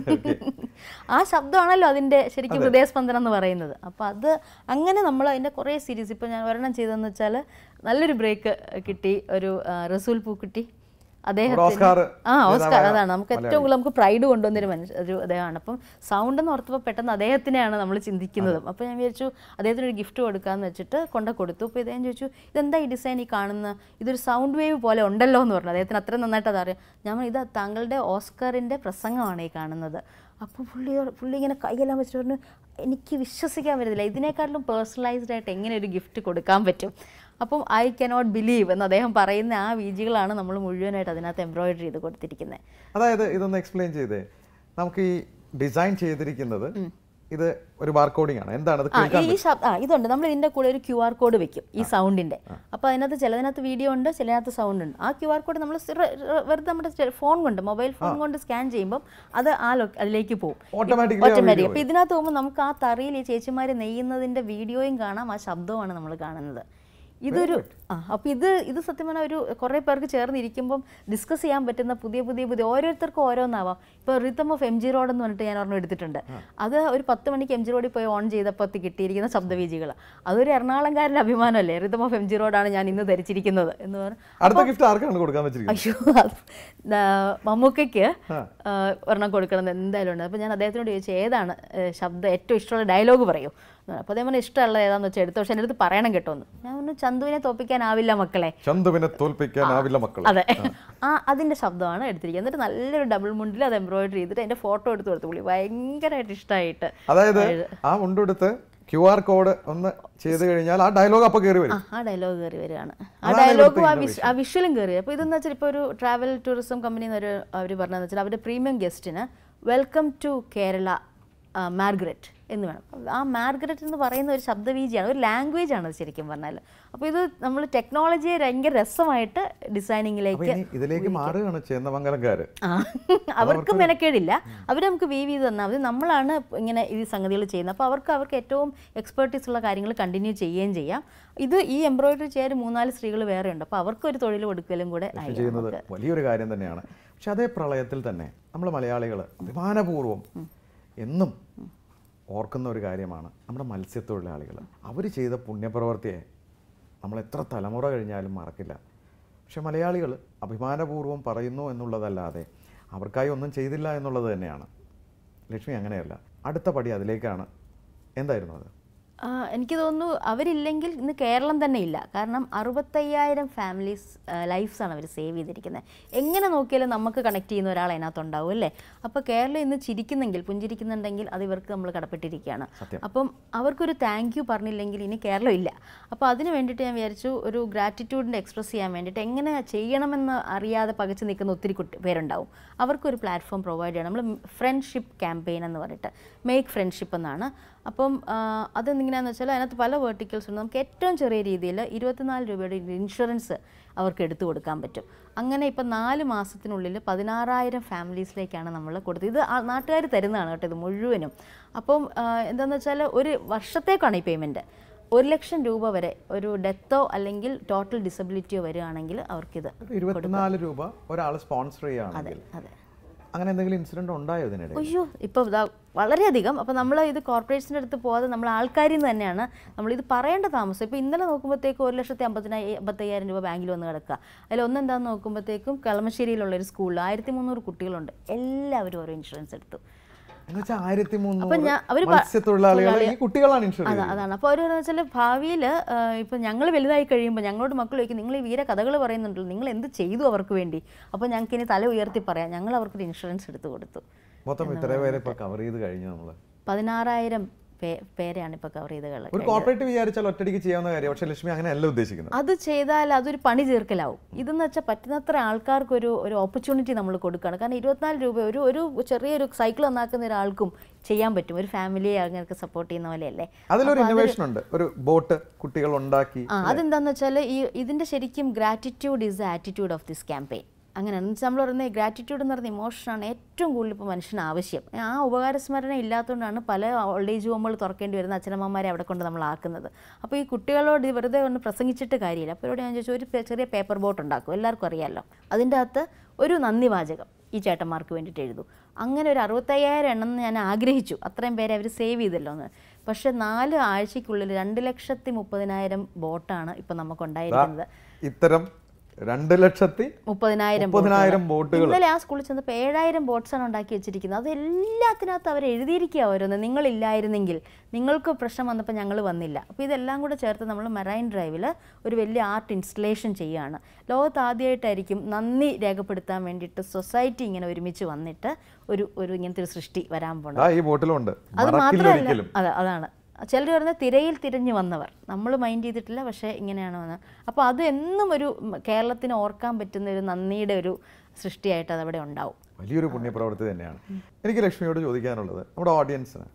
ആ ശബ്ദമാണല്ലോ അതിൻ്റെ ശരിക്കും ഹൃദയസ്പന്ദനം എന്ന് പറയുന്നത് അപ്പോൾ അത് അങ്ങനെ നമ്മൾ അതിൻ്റെ കുറേ സീരീസ് ഇപ്പോൾ ഞാൻ ഒരെണ്ണം ചെയ്തതെന്ന് വെച്ചാൽ നല്ലൊരു ബ്രേക്ക് കിട്ടി ഒരു ആ, റസൂൽ പൂക്കുട്ടി അദ്ദേഹത്തിന് ഓസ്കാർ ആ ഓസ്കാർ ജേതാവായ അതാണ് നമുക്ക് ഏറ്റവും കൂടുതൽ നമുക്ക് പ്രൈഡ് കൊണ്ടുവന്നൊരു മനുഷ്യ ഒരു അദ്ദേഹമാണ് അപ്പം സൗണ്ട് എന്ന് ഓർത്തപ്പോൾ പെട്ടെന്ന് അദ്ദേഹത്തിനെയാണ് നമ്മൾ ചിന്തിക്കുന്നതും അപ്പോൾ ഞാൻ വിചാരിച്ചു അദ്ദേഹത്തിന് ഒരു ഗിഫ്റ്റ് കൊടുക്കാമെന്ന് വെച്ചിട്ട് കൊണ്ട കൊടുത്തു അപ്പോൾ ഇദ്ദേഹം ചോദിച്ചു ഇതെന്താ ഈ ഡിസൈൻ ഈ കാണുന്ന ഇതൊരു സൗണ്ട് വേവ് പോലെ ഉണ്ടല്ലോ എന്ന് പറഞ്ഞു അദ്ദേഹത്തിന് അത്ര നന്നായിട്ട് അതറിയാം ഞാൻ പറഞ്ഞു, ഇത് താങ്കളുടെ ഓസ്കാറിൻ്റെ പ്രസംഗമാണ് ഈ കാണുന്നത് അപ്പോൾ പുള്ളി പുള്ളി ഇങ്ങനെ കൈയെല്ലാം വെച്ചിട്ട് പറഞ്ഞു എനിക്ക് വിശ്വസിക്കാൻ പറ്റത്തില്ല ഇതിനേക്കാട്ടിലും പേഴ്സണലൈസ്ഡ് ആയിട്ട് എങ്ങനെ ഒരു ഗിഫ്റ്റ് കൊടുക്കാൻ പറ്റും അപ്പം ഐ കനോട്ട് ബിലീവ് എന്ന് അദ്ദേഹം പറയുന്ന ആ വീജികളാണ് നമ്മൾ മുഴുവനായിട്ട് അതിനകത്ത് എംബ്രോയിഡറി ചെയ്ത് കൊടുത്തിരിക്കുന്നത് അതായത് ഇതൊന്ന് എക്സ്പ്ലെയിൻ ചെയ്തേ നമുക്ക് ഈ ഡിസൈൻ ചെയ്തിരിക്കുന്നത് ഇത് ഒരു ബാർകോഡിംഗ് ആണ് എന്താണ് അത് ആ ഈ- ഈ ശബ് ആ ഇതുണ്ട് നമ്മൾ ഇതിൻ്റെ കൂടെ ഒരു ക്യു ആർ കോഡ് വെക്കും ഈ സൗണ്ടിൻ്റെ അപ്പോൾ അതിനകത്ത് ചിലതിനകത്ത് വീഡിയോ ഉണ്ട് ചിലതിനകത്ത് സൗണ്ട് ഉണ്ട് ആ ക്യു ആർ കോഡ് നമ്മൾ വെറുതെ നമ്മുടെ ഫോൺ കൊണ്ട് മൊബൈൽ ഫോൺ കൊണ്ട് സ്കാൻ ചെയ്യുമ്പോൾ അത് ആ ലൊ അതിലേക്ക് പോകും Automatically ആ ഓട്ടോമാറ്റിക് അപ്പോൾ ഇതിനകത്ത് പോകുമ്പോൾ നമുക്ക് ആ തറിയിൽ ഈ ചേച്ചിമാർ നെയ്യുന്നതിൻ്റെ വീഡിയോയും കാണാം ആ ശബ്ദവുമാണ് നമ്മൾ കാണുന്നത് ഇതൊരു ആ അപ്പോൾ ഇത് ഇത് സത്യം പറഞ്ഞാൽ ഒരു കുറേ പേർക്ക് ചേർന്നിരിക്കുമ്പം ഡിസ്കസ് ചെയ്യാൻ പറ്റുന്ന പുതിയ പുതിയ പുതിയ ഓരോരുത്തർക്കും ഓരോന്നാവാം ഇപ്പോൾ rhythm of M G road എന്ന് പറഞ്ഞിട്ട് ഞാൻ ഒരെണ്ണം എടുത്തിട്ടുണ്ട് അത് ഒരു പത്ത് മണിക്ക് എം ജി റോഡിൽ പോയി ഓൺ ചെയ്തപ്പോൾ കിട്ടിയിരിക്കുന്ന ശബ്ദവീജികൾ അതൊരു എറണാകുളംകാരുടെ അഭിമാനമല്ലേ റിതം ഓഫ് എം ജി റോഡാണ് ഞാൻ ഇന്ന് ധരിച്ചിരിക്കുന്നത് എന്ന് പറഞ്ഞു അടുത്ത ഗിഫ്റ്റ് ആർക്കാണ് കൊടുക്കാൻ വെച്ചിരിക്കുന്നത് അയ്യോ അത് ദാ- മമ്മൂക്കയ്ക്ക് ആ, ഒരെണ്ണം കൊടുക്കണം എന്ന് എന്തായാലും ഉണ്ട് അപ്പോൾ ഞാൻ അദ്ദേഹത്തിനോട് ചോദിച്ചു ഏതാണ് ഏ, ശബ്ദം ഏറ്റവും ഇഷ്ടമുള്ള ഡയലോഗ് പറയൂ അപ്പോൾ അതേ പറഞ്ഞാൽ ഇഷ്ടമുള്ള ഏതാണെന്ന് വെച്ചാൽ എടുത്തു പക്ഷേ എൻ്റെ അടുത്ത് പറയണം കേട്ടോ എന്ന് ഞാൻ പറഞ്ഞു ചന്തുവിനെ തോപ്പിക്കാനാവില്ല മക്കളെ ചന്തുവിനെ തോൽപ്പിക്കാനാവില്ല മക്കൾ അതെ ആ അതിൻ്റെ ശബ്ദമാണ് എടുത്തിരിക്കുന്നത് എന്നിട്ട് നല്ലൊരു ഡബിൾ മുണ്ടിൽ അത് എംബ്രോയിഡറി ചെയ്തിട്ട് എൻ്റെ ഫോട്ടോ എടുത്ത് കൊടുത്തു പുള്ളി ഭയങ്കരമായിട്ട് ഇഷ്ടമായിട്ട് അതായത് ആ മുണ്ടെടുത്ത് ക്യു ആർ കോഡ് ഒന്ന് ചെയ്ത് കഴിഞ്ഞാൽ ആ ഡയലോഗ് അപ്പൊ കയറി ആ വരും ആ ഡയലോഗ് കയറി വരികയാണ് ആ അതാണ് ഡയലോഗും ആ ഇവിടുത്തെ വിഷ് ആ വിഷ്വലും കയറി അപ്പോൾ ഇതെന്ന് വെച്ചാൽ ഇപ്പോൾ ഒരു ട്രാവൽ ടൂറിസം കമ്പനി എന്നൊരു അവർ പറഞ്ഞതെന്ന് വെച്ചാൽ അവരുടെ പ്രീമിയം ഗസ്റ്റിന് വെൽക്കം ടു കേരള മാർഗരറ്റ് എന്ന് വേണം ആ മാർഗരറ്റ് എന്ന് പറയുന്ന ഒരു ശബ്ദവീജിയാണ് ഒരു ലാംഗ്വേജ് ആണ് അത് ശരിക്കും പറഞ്ഞാൽ അപ്പോൾ ഇത് നമ്മൾ ടെക്നോളജിയെ ഭയങ്കര രസമായിട്ട് അപ്പൊ ഡിസൈനിങ്ങിലേക്ക് ഇനി ഇതിലേക്ക് മാറുകയാണ് ചേന്നമംഗലംകാര് ആ അവർക്ക് മെനക്കേടില്ല അവർ നമുക്ക് വീവ് ചെയ്ത് തന്നാൽ മതി നമ്മളാണ് ഇങ്ങനെ ഈ സംഗതികൾ ചെയ്യുന്നത് അപ്പോൾ അവർക്ക് അവർക്ക് ഏറ്റവും എക്സ്പേർട്ടീസ് ഉള്ള കാര്യങ്ങൾ കണ്ടിന്യൂ ചെയ്യുകയും ചെയ്യാം ഇത് ഈ എംബ്രോയിഡറി ചെയ്യാൻ ഒരു മൂന്നാല് സ്ത്രീകൾ വേറെ ഉണ്ട് അപ്പോൾ അവർക്ക് ഒരു തൊഴിൽ കൊടുക്കലും കൂടെ ആയി ചെയ്യുന്നത് വലിയൊരു കാര്യം തന്നെയാണ് പക്ഷെ അതേ പ്രളയത്തിൽ തന്നെ നമ്മൾ മലയാളികൾ അഭിമാനപൂർവ്വം എന്നും ഓർക്കുന്ന ഒരു കാര്യമാണ് നമ്മുടെ മത്സ്യത്തൊഴിലാളികൾ അവർ ചെയ്ത പുണ്യപ്രവൃത്തിയെ നമ്മൾ എത്ര തലമുറ കഴിഞ്ഞാലും മറക്കില്ല പക്ഷെ മലയാളികൾ അഭിമാനപൂർവ്വം പറയുന്നു എന്നുള്ളതല്ലാതെ അവർക്കായി ഒന്നും ചെയ്തില്ല എന്നുള്ളത് തന്നെയാണ് ലക്ഷ്മി അങ്ങനെയല്ല അടുത്ത പടി അതിലേക്കാണ് എന്തായിരുന്നു അത് ആ, എനിക്ക് തോന്നുന്നു അവരില്ലെങ്കിൽ ഇന്ന് കേരളം തന്നെ ഇല്ല കാരണം അറുപത്തയ്യായിരം ഫാമിലീസ് ലൈഫ്സ് ആണ് അവർ സേവ് ചെയ്തിരിക്കുന്നത് എങ്ങനെ നോക്കിയാലും നമുക്ക് കണക്ട് ചെയ്യുന്ന ഒരാൾ അതിനകത്തുണ്ടാവും അല്ലേ അപ്പോൾ കേരളം ഇന്ന് ചിരിക്കുന്നെങ്കിൽ പുഞ്ചിരിക്കുന്നുണ്ടെങ്കിൽ അത് ഇവർക്ക് നമ്മൾ കടപ്പെട്ടിരിക്കുകയാണ് സത്യം. അപ്പം അവർക്കൊരു താങ്ക് യു പറഞ്ഞില്ലെങ്കിൽ ഇനി കേരളം ഇല്ല അപ്പോൾ അതിന് വേണ്ടിയിട്ട് ഞാൻ വിചാരിച്ചു ഒരു ഗ്രാറ്റിറ്റ്യൂഡിൻ്റെ എക്സ്പ്രസ് ചെയ്യാൻ വേണ്ടിയിട്ട് എങ്ങനെ ചെയ്യണമെന്ന് അറിയാതെ പകച്ച് നിൽക്കുന്ന ഒത്തിരി കുട്ടി പേരുണ്ടാവും അവർക്കൊരു പ്ലാറ്റ്ഫോം പ്രൊവൈഡ് ചെയ്യണം നമ്മൾ ഫ്രണ്ട്ഷിപ്പ് ക്യാമ്പയിൻ എന്ന് പറഞ്ഞിട്ട് മേക്ക് ഫ്രണ്ട്ഷിപ്പ് എന്നാണ് അപ്പം ആ, അതെന്തിനാന്ന് വെച്ചാൽ അതിനകത്ത് പല വേർട്ടിക്കൽസ് ഉണ്ട് നമുക്ക് ഏറ്റവും ചെറിയ രീതിയിൽ ഇരുപത്തിനാല് രൂപയുടെ ഇൻഷുറൻസ് അവർക്ക് എടുത്തു കൊടുക്കാൻ പറ്റും അങ്ങനെ ഇപ്പം നാല് മാസത്തിനുള്ളിൽ പതിനാറായിരം ഫാമിലീസിലേക്കാണ് നമ്മൾ കൊടുത്തത് ഇത് നാട്ടുകാർ തരുന്നതാണ് കേട്ടോ ഇത് മുഴുവനും അപ്പം ആ, എന്താണെന്ന് വെച്ചാൽ ഒരു വർഷത്തേക്കാണ് ഈ പേയ്മെൻറ്റ് ഒരു ലക്ഷം രൂപ വരെ ഒരു ഡെത്തോ അല്ലെങ്കിൽ ടോട്ടൽ ഡിസബിലിറ്റിയോ വരികയാണെങ്കിൽ അവർക്കിത് ഒരു ഇരുപത്തിനാല് രൂപ ഒരാൾ സ്പോൺസർ ചെയ്യുകയാണെങ്കിൽ അതെ അങ്ങനെ എന്തെങ്കിലും ഇൻസിഡന്റ് ഉണ്ടായോ ഇതിനിടെ അയ്യോ ഇപ്പോൾ ഇതാ വളരെയധികം അപ്പോൾ നമ്മൾ ഇത് കോർപ്പറേറ്റ്സിൻ്റെ അടുത്ത് പോകാതെ നമ്മൾ ആൾക്കാരിൽ നിന്ന് തന്നെയാണ് നമ്മളിത് പറയേണ്ട താമസം ഇപ്പോൾ ഇന്നലെ നോക്കുമ്പോഴത്തേക്കും ഒരു ലക്ഷത്തി അമ്പത്തിനായി അമ്പത്തയ്യായിരം രൂപ ബാങ്കിൽ വന്ന് കിടക്കുക അതിൽ ഒന്നെന്താണെന്ന് നോക്കുമ്പോഴത്തേക്കും കളമശ്ശേരിയിലുള്ള ഒരു സ്കൂളിൽ ആയിരത്തി മുന്നൂറ് കുട്ടികളുണ്ട് എല്ലാവരും ഓരോ ഇൻഷുറൻസ് എടുത്തു എന്ന് വെച്ചാൽ ആയിരത്തി അപ്പം മുന്നൂറ് ഞാൻ അവർ മത്സ്യത്തൊഴിലാളികൾ ഈ കുട്ടികളാണ് ഇൻഷുർ അതാ അതാണ് അപ്പോൾ അവർ വെച്ചാൽ ഭാവിയിൽ ഇപ്പം ഞങ്ങൾ വലുതായി കഴിയുമ്പോൾ ഞങ്ങളോട് മക്കൾ ചോദിക്കും നിങ്ങൾ ഈ വീര കഥകൾ പറയുന്നുണ്ടല്ലോ നിങ്ങൾ എന്ത് ചെയ്തു അവർക്ക് വേണ്ടി അപ്പോൾ ഞങ്ങൾക്ക് ഇനി തല ഉയർത്തി പറയാം ഞങ്ങൾ അവർക്കൊരു ഇൻഷുറൻസ് എടുത്ത് കൊടുത്തു മൊത്തം ഇത്ര പേരെ ഇപ്പൊ കവർ ചെയ്ത് കഴിഞ്ഞു നമ്മള് പതിനാറായിരം പേ പേരെയാണ് ഇപ്പോൾ കവർ ചെയ്ത് കള ഒരു കോർപ്പറേറ്റ് വിചാരിച്ചാൽ ഒറ്റടിക്ക് ചെയ്യാവുന്ന കാര്യം പക്ഷെ ലക്ഷ്മി അങ്ങനെയല്ല ഉദ്ദേശിക്കുന്നത് അത് ചെയ്താൽ അതൊരു പണി തീർക്കലാവും ഇതെന്ന് വെച്ചാൽ പറ്റുന്നത്ര ആൾക്കാർക്ക് ഒരു ഒരു ഓപ്പർച്യൂണിറ്റി നമ്മൾ കൊടുക്കുകയാണ് കാരണം ഇരുപത്തിനാല് രൂപ ഒരു ഒരു ചെറിയൊരു സൈക്കിൾ നന്നാക്കുന്ന ഒരാൾക്കും ചെയ്യാൻ പറ്റും ഒരു ഫാമിലിയെ അങ്ങനെയൊക്കെ സപ്പോർട്ട് ചെയ്യുന്ന പോലെയല്ലേ അതിലൊരു ഇന്നോവേഷൻ ഉണ്ട് ഒരു ബോട്ട് കുട്ടികൾ ഉണ്ടാക്കി ആ അതെന്താന്ന് വെച്ചാൽ ഈ ഇതിൻ്റെ ശരിക്കും gratitude is the attitude of this campaign അങ്ങനെയാണ് എന്നുവെച്ചാൽ നമ്മൾ പറയുന്നത് ഗ്രാറ്റിറ്റ്യൂഡ് എന്ന് പറയുന്ന ഇമോഷനാണ് ഏറ്റവും കൂടുതൽ ഇപ്പോൾ മനുഷ്യന് ആവശ്യം ആ ഉപകാരസ്മരണ ഇല്ലാത്തതുകൊണ്ടാണ് പല ഓൾഡ് ഏജ് ഹോമുകൾ തുറക്കേണ്ടി വരുന്ന അച്ഛനമ്മമാരെ അവിടെ കൊണ്ട് നമ്മൾ ആക്കുന്നത് അപ്പോൾ ഈ കുട്ടികളോട് ഈ വെറുതെ ഒന്ന് പ്രസംഗിച്ചിട്ട് കാര്യമില്ല അപ്പോൾ ഇവിടെ ഞാൻ ചോദിച്ചു ഒരു പെ- ചെറിയ പേപ്പർ ബോട്ട് ഉണ്ടാക്കും എല്ലാവർക്കും അറിയാമല്ലോ അതിൻ്റെ അകത്ത് ഒരു നന്ദി വാചകം ഈ ചേട്ടന്മാർക്ക് വേണ്ടിയിട്ട് എഴുതും അങ്ങനെ ഒരു അറുപത്തയ്യായിരം എണ്ണം എന്ന് ഞാൻ ആഗ്രഹിച്ചു അത്രയും പേരെ അവർ സേവ് ചെയ്തല്ലോ എന്ന് പക്ഷേ നാല് ആഴ്ചയ്ക്കുള്ളിൽ രണ്ട് ലക്ഷത്തി മുപ്പതിനായിരം ബോട്ടാണ് ഇപ്പം നമുക്കുണ്ടായിരിക്കുന്നത് ഇത്തരം രണ്ട് ലക്ഷത്തി മുപ്പതിനായിരം മുപ്പതിനായിരം ബോട്ടുകൾ ഇന്നലെ ആ സ്കൂളിൽ ചെന്നപ്പോൾ ഏഴായിരം ബോട്ട്സാണ് ഉണ്ടാക്കി വെച്ചിരിക്കുന്നത് അത് എല്ലാത്തിനകത്ത് അവർ എഴുതിയിരിക്കുക ഓരോന്ന് നിങ്ങളില്ലായിരുന്നെങ്കിൽ നിങ്ങൾക്ക് പ്രശ്നം വന്നപ്പോൾ ഞങ്ങൾ വന്നില്ല അപ്പോൾ ഇതെല്ലാം കൂടെ ചേർത്ത് നമ്മൾ മറൈൻ ഡ്രൈവിൽ ഒരു വലിയ ആർട്ട് ഇൻസ്റ്റലേഷൻ ചെയ്യുകയാണ് ലോകത്ത് ആദ്യമായിട്ടായിരിക്കും നന്ദി രേഖപ്പെടുത്താൻ വേണ്ടിയിട്ട് സൊസൈറ്റി ഇങ്ങനെ ഒരുമിച്ച് വന്നിട്ട് ഒരു ഒരു ഇങ്ങനത്തെ ഒരു സൃഷ്ടി വരാൻ പോകണം ആ ഈ ബോട്ടിലുണ്ട് അത് മറക്കില്ല മാത്രമല്ല ഒരിക്കലും അതെ അതാണ് ചിലർ പറയുന്ന തിരയിൽ തിരഞ്ഞു വന്നവർ നമ്മൾ മൈൻഡ് ചെയ്തിട്ടില്ല പക്ഷേ ഇങ്ങനെയാണ് വന്നത് അപ്പോൾ അത് എന്നും ഒരു ഉം, കേരളത്തിന് ഓർക്കാൻ പറ്റുന്ന ഒരു നന്ദിയുടെ ഒരു സൃഷ്ടിയായിട്ട് അതവിടെ ഉണ്ടാവും വലിയൊരു പുണ്യപ്രവൃത്തി തന്നെയാണ് എനിക്ക് ലക്ഷ്മിയോട് ചോദിക്കാനുള്ളത് നമ്മുടെ ഓഡിയൻസിന്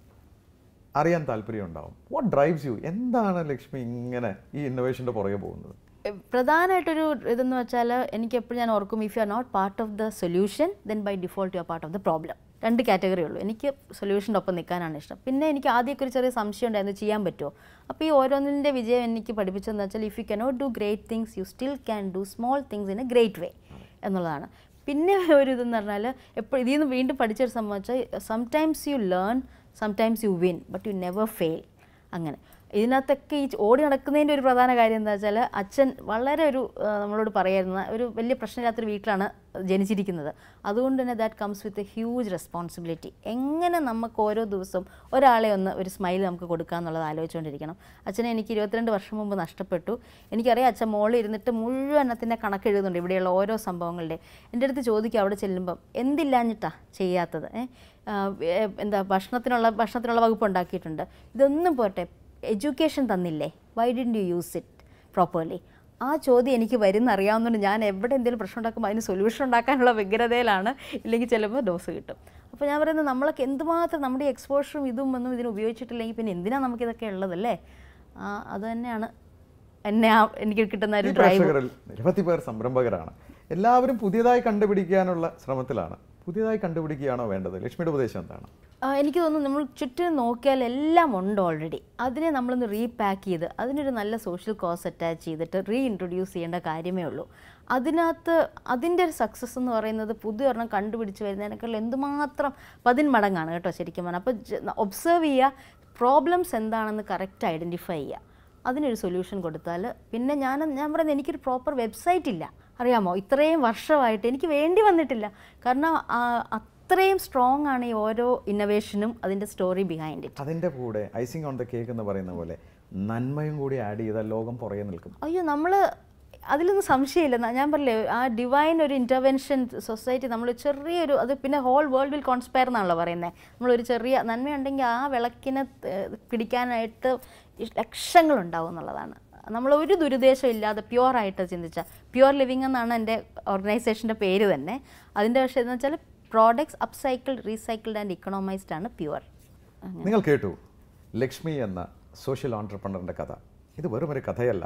അറിയാൻ താല്പര്യം ഉണ്ടാവും വാട്ട് ഡ്രൈവ്സ് യു എന്താണ് ലക്ഷ്മി ഇങ്ങനെ ഈ ഇന്നോവേഷൻ്റെ പുറകെ പോകുന്നത് എ, പ്രധാനമായിട്ടൊരു ഇതെന്ന് വെച്ചാൽ എനിക്ക് എപ്പോഴും ഞാൻ ഓർക്കും if you are not part of the solution then by default you are part of the problem രണ്ട് കാറ്റഗറി ഉള്ളൂ എനിക്ക് സൊല്യൂഷൻ്റെ ഒപ്പം നിൽക്കാനാണ് ഇഷ്ടം പിന്നെ എനിക്ക് ആദ്യമൊക്കെ ഒരു ചെറിയ സംശയം ഉണ്ടായിരുന്നു ചെയ്യാൻ പറ്റുമോ അപ്പോൾ ഈ ഓരോന്നിൻ്റെ വിജയം എനിക്ക് പഠിപ്പിച്ചതെന്ന് വെച്ചാൽ if you cannot do great things you still can do small things in a great way എന്നുള്ളതാണ് പിന്നെ ഒരു ഇതെന്ന് പറഞ്ഞാൽ എപ്പോഴും ഇതിൽ നിന്ന് വീണ്ടും പഠിച്ചൊരു സംഭവം വെച്ചാൽ sometimes you learn sometimes you win but you never fail അങ്ങനെ ഇതിനകത്തൊക്കെ ഈ ഓടി നടക്കുന്നതിൻ്റെ ഒരു പ്രധാന കാര്യം എന്താ വെച്ചാൽ അച്ഛൻ വളരെ ഒരു ആ, നമ്മളോട് പറയായിരുന്ന ഒരു വലിയ പ്രശ്നമില്ലാത്തൊരു വീട്ടിലാണ് ജനിച്ചിരിക്കുന്നത് അതുകൊണ്ട് തന്നെ that comes with a huge responsibility എങ്ങനെ നമുക്ക് ഓരോ ദിവസവും ഒരാളെ ഒന്ന് ഒരു സ്മൈൽ നമുക്ക് കൊടുക്കുക എന്നുള്ളത് ആലോചിച്ചുകൊണ്ടിരിക്കണം അച്ഛനെ എനിക്ക് ഇരുപത്തിരണ്ട് വർഷം മുമ്പ് നഷ്ടപ്പെട്ടു എനിക്കറിയാം അച്ഛൻ മോളിൽ ഇരുന്നിട്ട് മുഴുവനത്തിൻ്റെ കണക്ക് എഴുതുന്നുണ്ട് ഇവിടെയുള്ള ഓരോ സംഭവങ്ങളുടെ എൻ്റെ അടുത്ത് ചോദിക്കും അവിടെ ചെല്ലുമ്പം എന്തില്ലാഞ്ഞിട്ടാ ചെയ്യാത്തത് ഏ? ആ, ഏ, എന്താ ഭക്ഷണത്തിനുള്ള ഭക്ഷണത്തിനുള്ള വകുപ്പ് ഉണ്ടാക്കിയിട്ടുണ്ട് ഇതൊന്നും പോട്ടെ എഡ്യൂക്കേഷൻ തന്നില്ലേ why didn't you use it properly ആ ചോദ്യം എനിക്ക് വരുന്ന അറിയാവുന്നതുകൊണ്ട് ഞാൻ എവിടെ എന്തെങ്കിലും പ്രശ്നം ഉണ്ടാക്കുമ്പോൾ അതിന് സൊല്യൂഷൻ ഉണ്ടാക്കാനുള്ള വ്യഗ്രതയിലാണ് ഇല്ലെങ്കിൽ ചിലപ്പോൾ ഡോസ് കിട്ടും അപ്പോൾ ഞാൻ പറയുന്നത് നമ്മളൊക്കെ എന്തുമാത്രം നമ്മുടെ എക്സ്പോഷറും ഇതും ഒന്നും ഇതിന് ഉപയോഗിച്ചിട്ടില്ലെങ്കിൽ പിന്നെ എന്തിനാണ് നമുക്കിതൊക്കെ ഉള്ളതല്ലേ ആ, അത് തന്നെയാണ് എന്നെ ആ എനിക്ക് കിട്ടുന്ന ഈ ഒരു ഡ്രൈവ് പ്രേക്ഷകരിൽ നിരവധി പേർ സംരംഭകരാണ് എല്ലാവരും പുതിയതായി കണ്ടുപിടിക്കാനുള്ള ശ്രമത്തിലാണ് പുതിയതായി കണ്ടുപിടിക്കുകയാണോ വേണ്ടത് ലക്ഷ്മിയുടെ ഉപദേശം എന്താണ് ആ, എനിക്ക് തോന്നുന്നു നമ്മൾ ചുറ്റും നോക്കിയാൽ എല്ലാം ഉണ്ട് ഓൾറെഡി അതിനെ നമ്മളൊന്ന് റീപാക്ക് ചെയ്ത് അതിനൊരു നല്ല സോഷ്യൽ കോസ് അറ്റാച്ച് ചെയ്തിട്ട് റീ ഇൻട്രൊഡ്യൂസ് ചെയ്യേണ്ട കാര്യമേ ഉള്ളൂ അതിനകത്ത് അതിൻ്റെ ഒരു സക്സസ് എന്ന് പറയുന്നത് പുതിയ ഒരെണ്ണം കണ്ടുപിടിച്ച് വരുന്നതിനേക്കാൾ എന്തുമാത്രം പതിന്മടങ്ങാണ് കേട്ടോ ശരിക്കും പറഞ്ഞാൽ അപ്പോൾ ഒബ്സർവ് ചെയ്യുക പ്രോബ്ലംസ് എന്താണെന്ന് കറക്റ്റ് ഐഡൻറ്റിഫൈ ചെയ്യുക അതിനൊരു സൊല്യൂഷൻ കൊടുത്താൽ പിന്നെ ഞാൻ ഞാൻ പറയുന്നത് എനിക്കൊരു പ്രോപ്പർ വെബ്സൈറ്റ് ഇല്ല അറിയാമോ ഇത്രയും വർഷമായിട്ട് എനിക്ക് വേണ്ടി വന്നിട്ടില്ല കാരണം ആ, അത്രയും സ്ട്രോങ് ആണ് ഈ ഓരോ ഇന്നോവേഷനും അതിൻ്റെ സ്റ്റോറി ബിഹൈൻഡ് ഇറ്റ് അതിൻ്റെ കൂടെ ഐസിങ് ഓൺ ദ കേക്ക് എന്ന് പറയുന്ന പോലെ നന്മയും കൂടി ആഡ് ചെയ്താൽ ലോകം പുറകെ നിൽക്കും അയ്യോ നമ്മൾ അതിലൊന്നും സംശയമില്ല ന- ഞാൻ പറഞ്ഞില്ലേ ആ ഡിവൈൻ ഒരു ഇൻ്റർവെൻഷൻ സൊസൈറ്റി നമ്മൾ ചെറിയൊരു അത് പിന്നെ ഹോൾ വേൾഡ് വിൽ കോൺസ്പയർ എന്നാണല്ലോ പറയുന്നത് നമ്മളൊരു ചെറിയ നന്മയുണ്ടെങ്കിൽ ആ വിളക്കിനെ ഏഹ്, പിടിക്കാനായിട്ട് ഇ- ലക്ഷങ്ങളുണ്ടാവും എന്നുള്ളതാണ് നമ്മൾ ഒരു ദുരുദ്ദേശം ഇല്ലാതെ പ്യുവറായിട്ട് ചിന്തിച്ചാൽ പ്യുവർ ലിവിങ് എന്നാണ് എൻ്റെ ഓർഗനൈസേഷൻ്റെ പേര് തന്നെ അതിൻ്റെ പക്ഷേ എന്ന് വെച്ചാൽ products upcycled recycled and economised ആണ് പ്യുവർ നിങ്ങൾ കേട്ടു ലക്ഷ്മി എന്ന സോഷ്യൽ ഓൺടർപ്രണറിൻ്റെ കഥ ഇത് വെറും ഒരു കഥയല്ല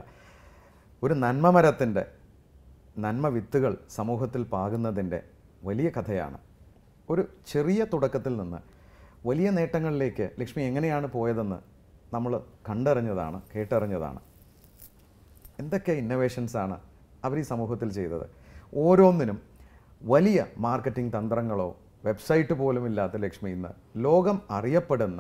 ഒരു നന്മ മരത്തിൻ്റെ നന്മ വിത്തുകൾ സമൂഹത്തിൽ പാകുന്നതിൻ്റെ വലിയ കഥയാണ് ഒരു ചെറിയ തുടക്കത്തിൽ നിന്ന് വലിയ നേട്ടങ്ങളിലേക്ക് ലക്ഷ്മി എങ്ങനെയാണ് പോയതെന്ന് നമ്മൾ കണ്ടറിഞ്ഞതാണ് കേട്ടറിഞ്ഞതാണ് എന്തൊക്കെ ഇന്നോവേഷൻസ് ആണ് അവർ ഈ സമൂഹത്തിൽ ചെയ്തത് ഓരോന്നിനും വലിയ മാർക്കറ്റിംഗ് തന്ത്രങ്ങളോ വെബ്സൈറ്റ് പോലും ഇല്ലാത്ത ലക്ഷ്മി ഇന്ന് ലോകം അറിയപ്പെടുന്ന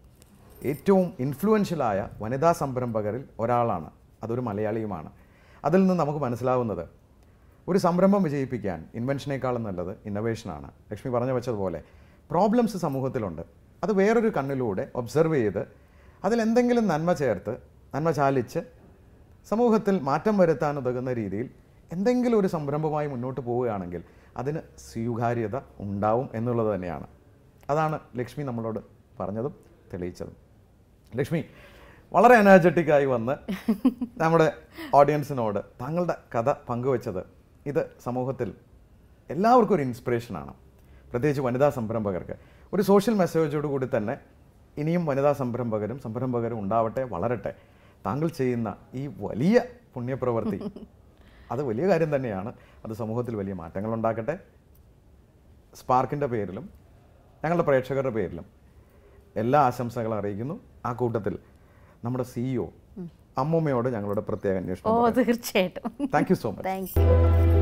ഏറ്റവും ഇൻഫ്ലുവൻഷ്യലായ വനിതാ സംരംഭകരിൽ ഒരാളാണ് അതൊരു മലയാളിയുമാണ് അതിൽ നിന്ന് നമുക്ക് മനസ്സിലാവുന്നത് ഒരു സംരംഭം വിജയിപ്പിക്കാൻ ഇൻവെൻഷനേക്കാളും നല്ലത് ഇന്നോവേഷനാണ് ലക്ഷ്മി പറഞ്ഞു വെച്ചതുപോലെ പ്രോബ്ലംസ് സമൂഹത്തിലുണ്ട് അത് വേറൊരു കണ്ണിലൂടെ ഒബ്സർവ് ചെയ്ത് അതിലെന്തെങ്കിലും നന്മ ചേർത്ത് നന്മ ചാലിച്ച് സമൂഹത്തിൽ മാറ്റം വരുത്താൻ ഉതകുന്ന രീതിയിൽ എന്തെങ്കിലും ഒരു സംരംഭമായി മുന്നോട്ട് പോവുകയാണെങ്കിൽ അതിന് സ്വീകാര്യത ഉണ്ടാവും എന്നുള്ളത് തന്നെയാണ് അതാണ് ലക്ഷ്മി നമ്മളോട് പറഞ്ഞതും തെളിയിച്ചതും ലക്ഷ്മി വളരെ എനർജറ്റിക്കായി വന്ന് നമ്മുടെ ഓഡിയൻസിനോട് താങ്കളുടെ കഥ പങ്കുവച്ചത് ഇത് സമൂഹത്തിൽ എല്ലാവർക്കും ഒരു ഇൻസ്പിറേഷനാണ് പ്രത്യേകിച്ച് വനിതാ സംരംഭകർക്ക് ഒരു സോഷ്യൽ മെസ്സേജോട് കൂടി തന്നെ ഇനിയും വനിതാ സംരംഭകരും സംരംഭകരും ഉണ്ടാവട്ടെ വളരട്ടെ താങ്കൾ ചെയ്യുന്ന ഈ വലിയ പുണ്യപ്രവൃത്തി അത് വലിയ കാര്യം തന്നെയാണ് അത് സമൂഹത്തിൽ വലിയ മാറ്റങ്ങൾ ഉണ്ടാക്കട്ടെ സ്പാർക്കിൻ്റെ പേരിലും ഞങ്ങളുടെ പ്രേക്ഷകരുടെ പേരിലും എല്ലാ ആശംസകളും അറിയിക്കുന്നു ആ കൂട്ടത്തിൽ നമ്മുടെ സിഇഒ അമ്മൂമ്മയോട് ഞങ്ങളുടെ പ്രത്യേക ഓ അന്വേഷണം തീർച്ചയായിട്ടും thank you so much thank U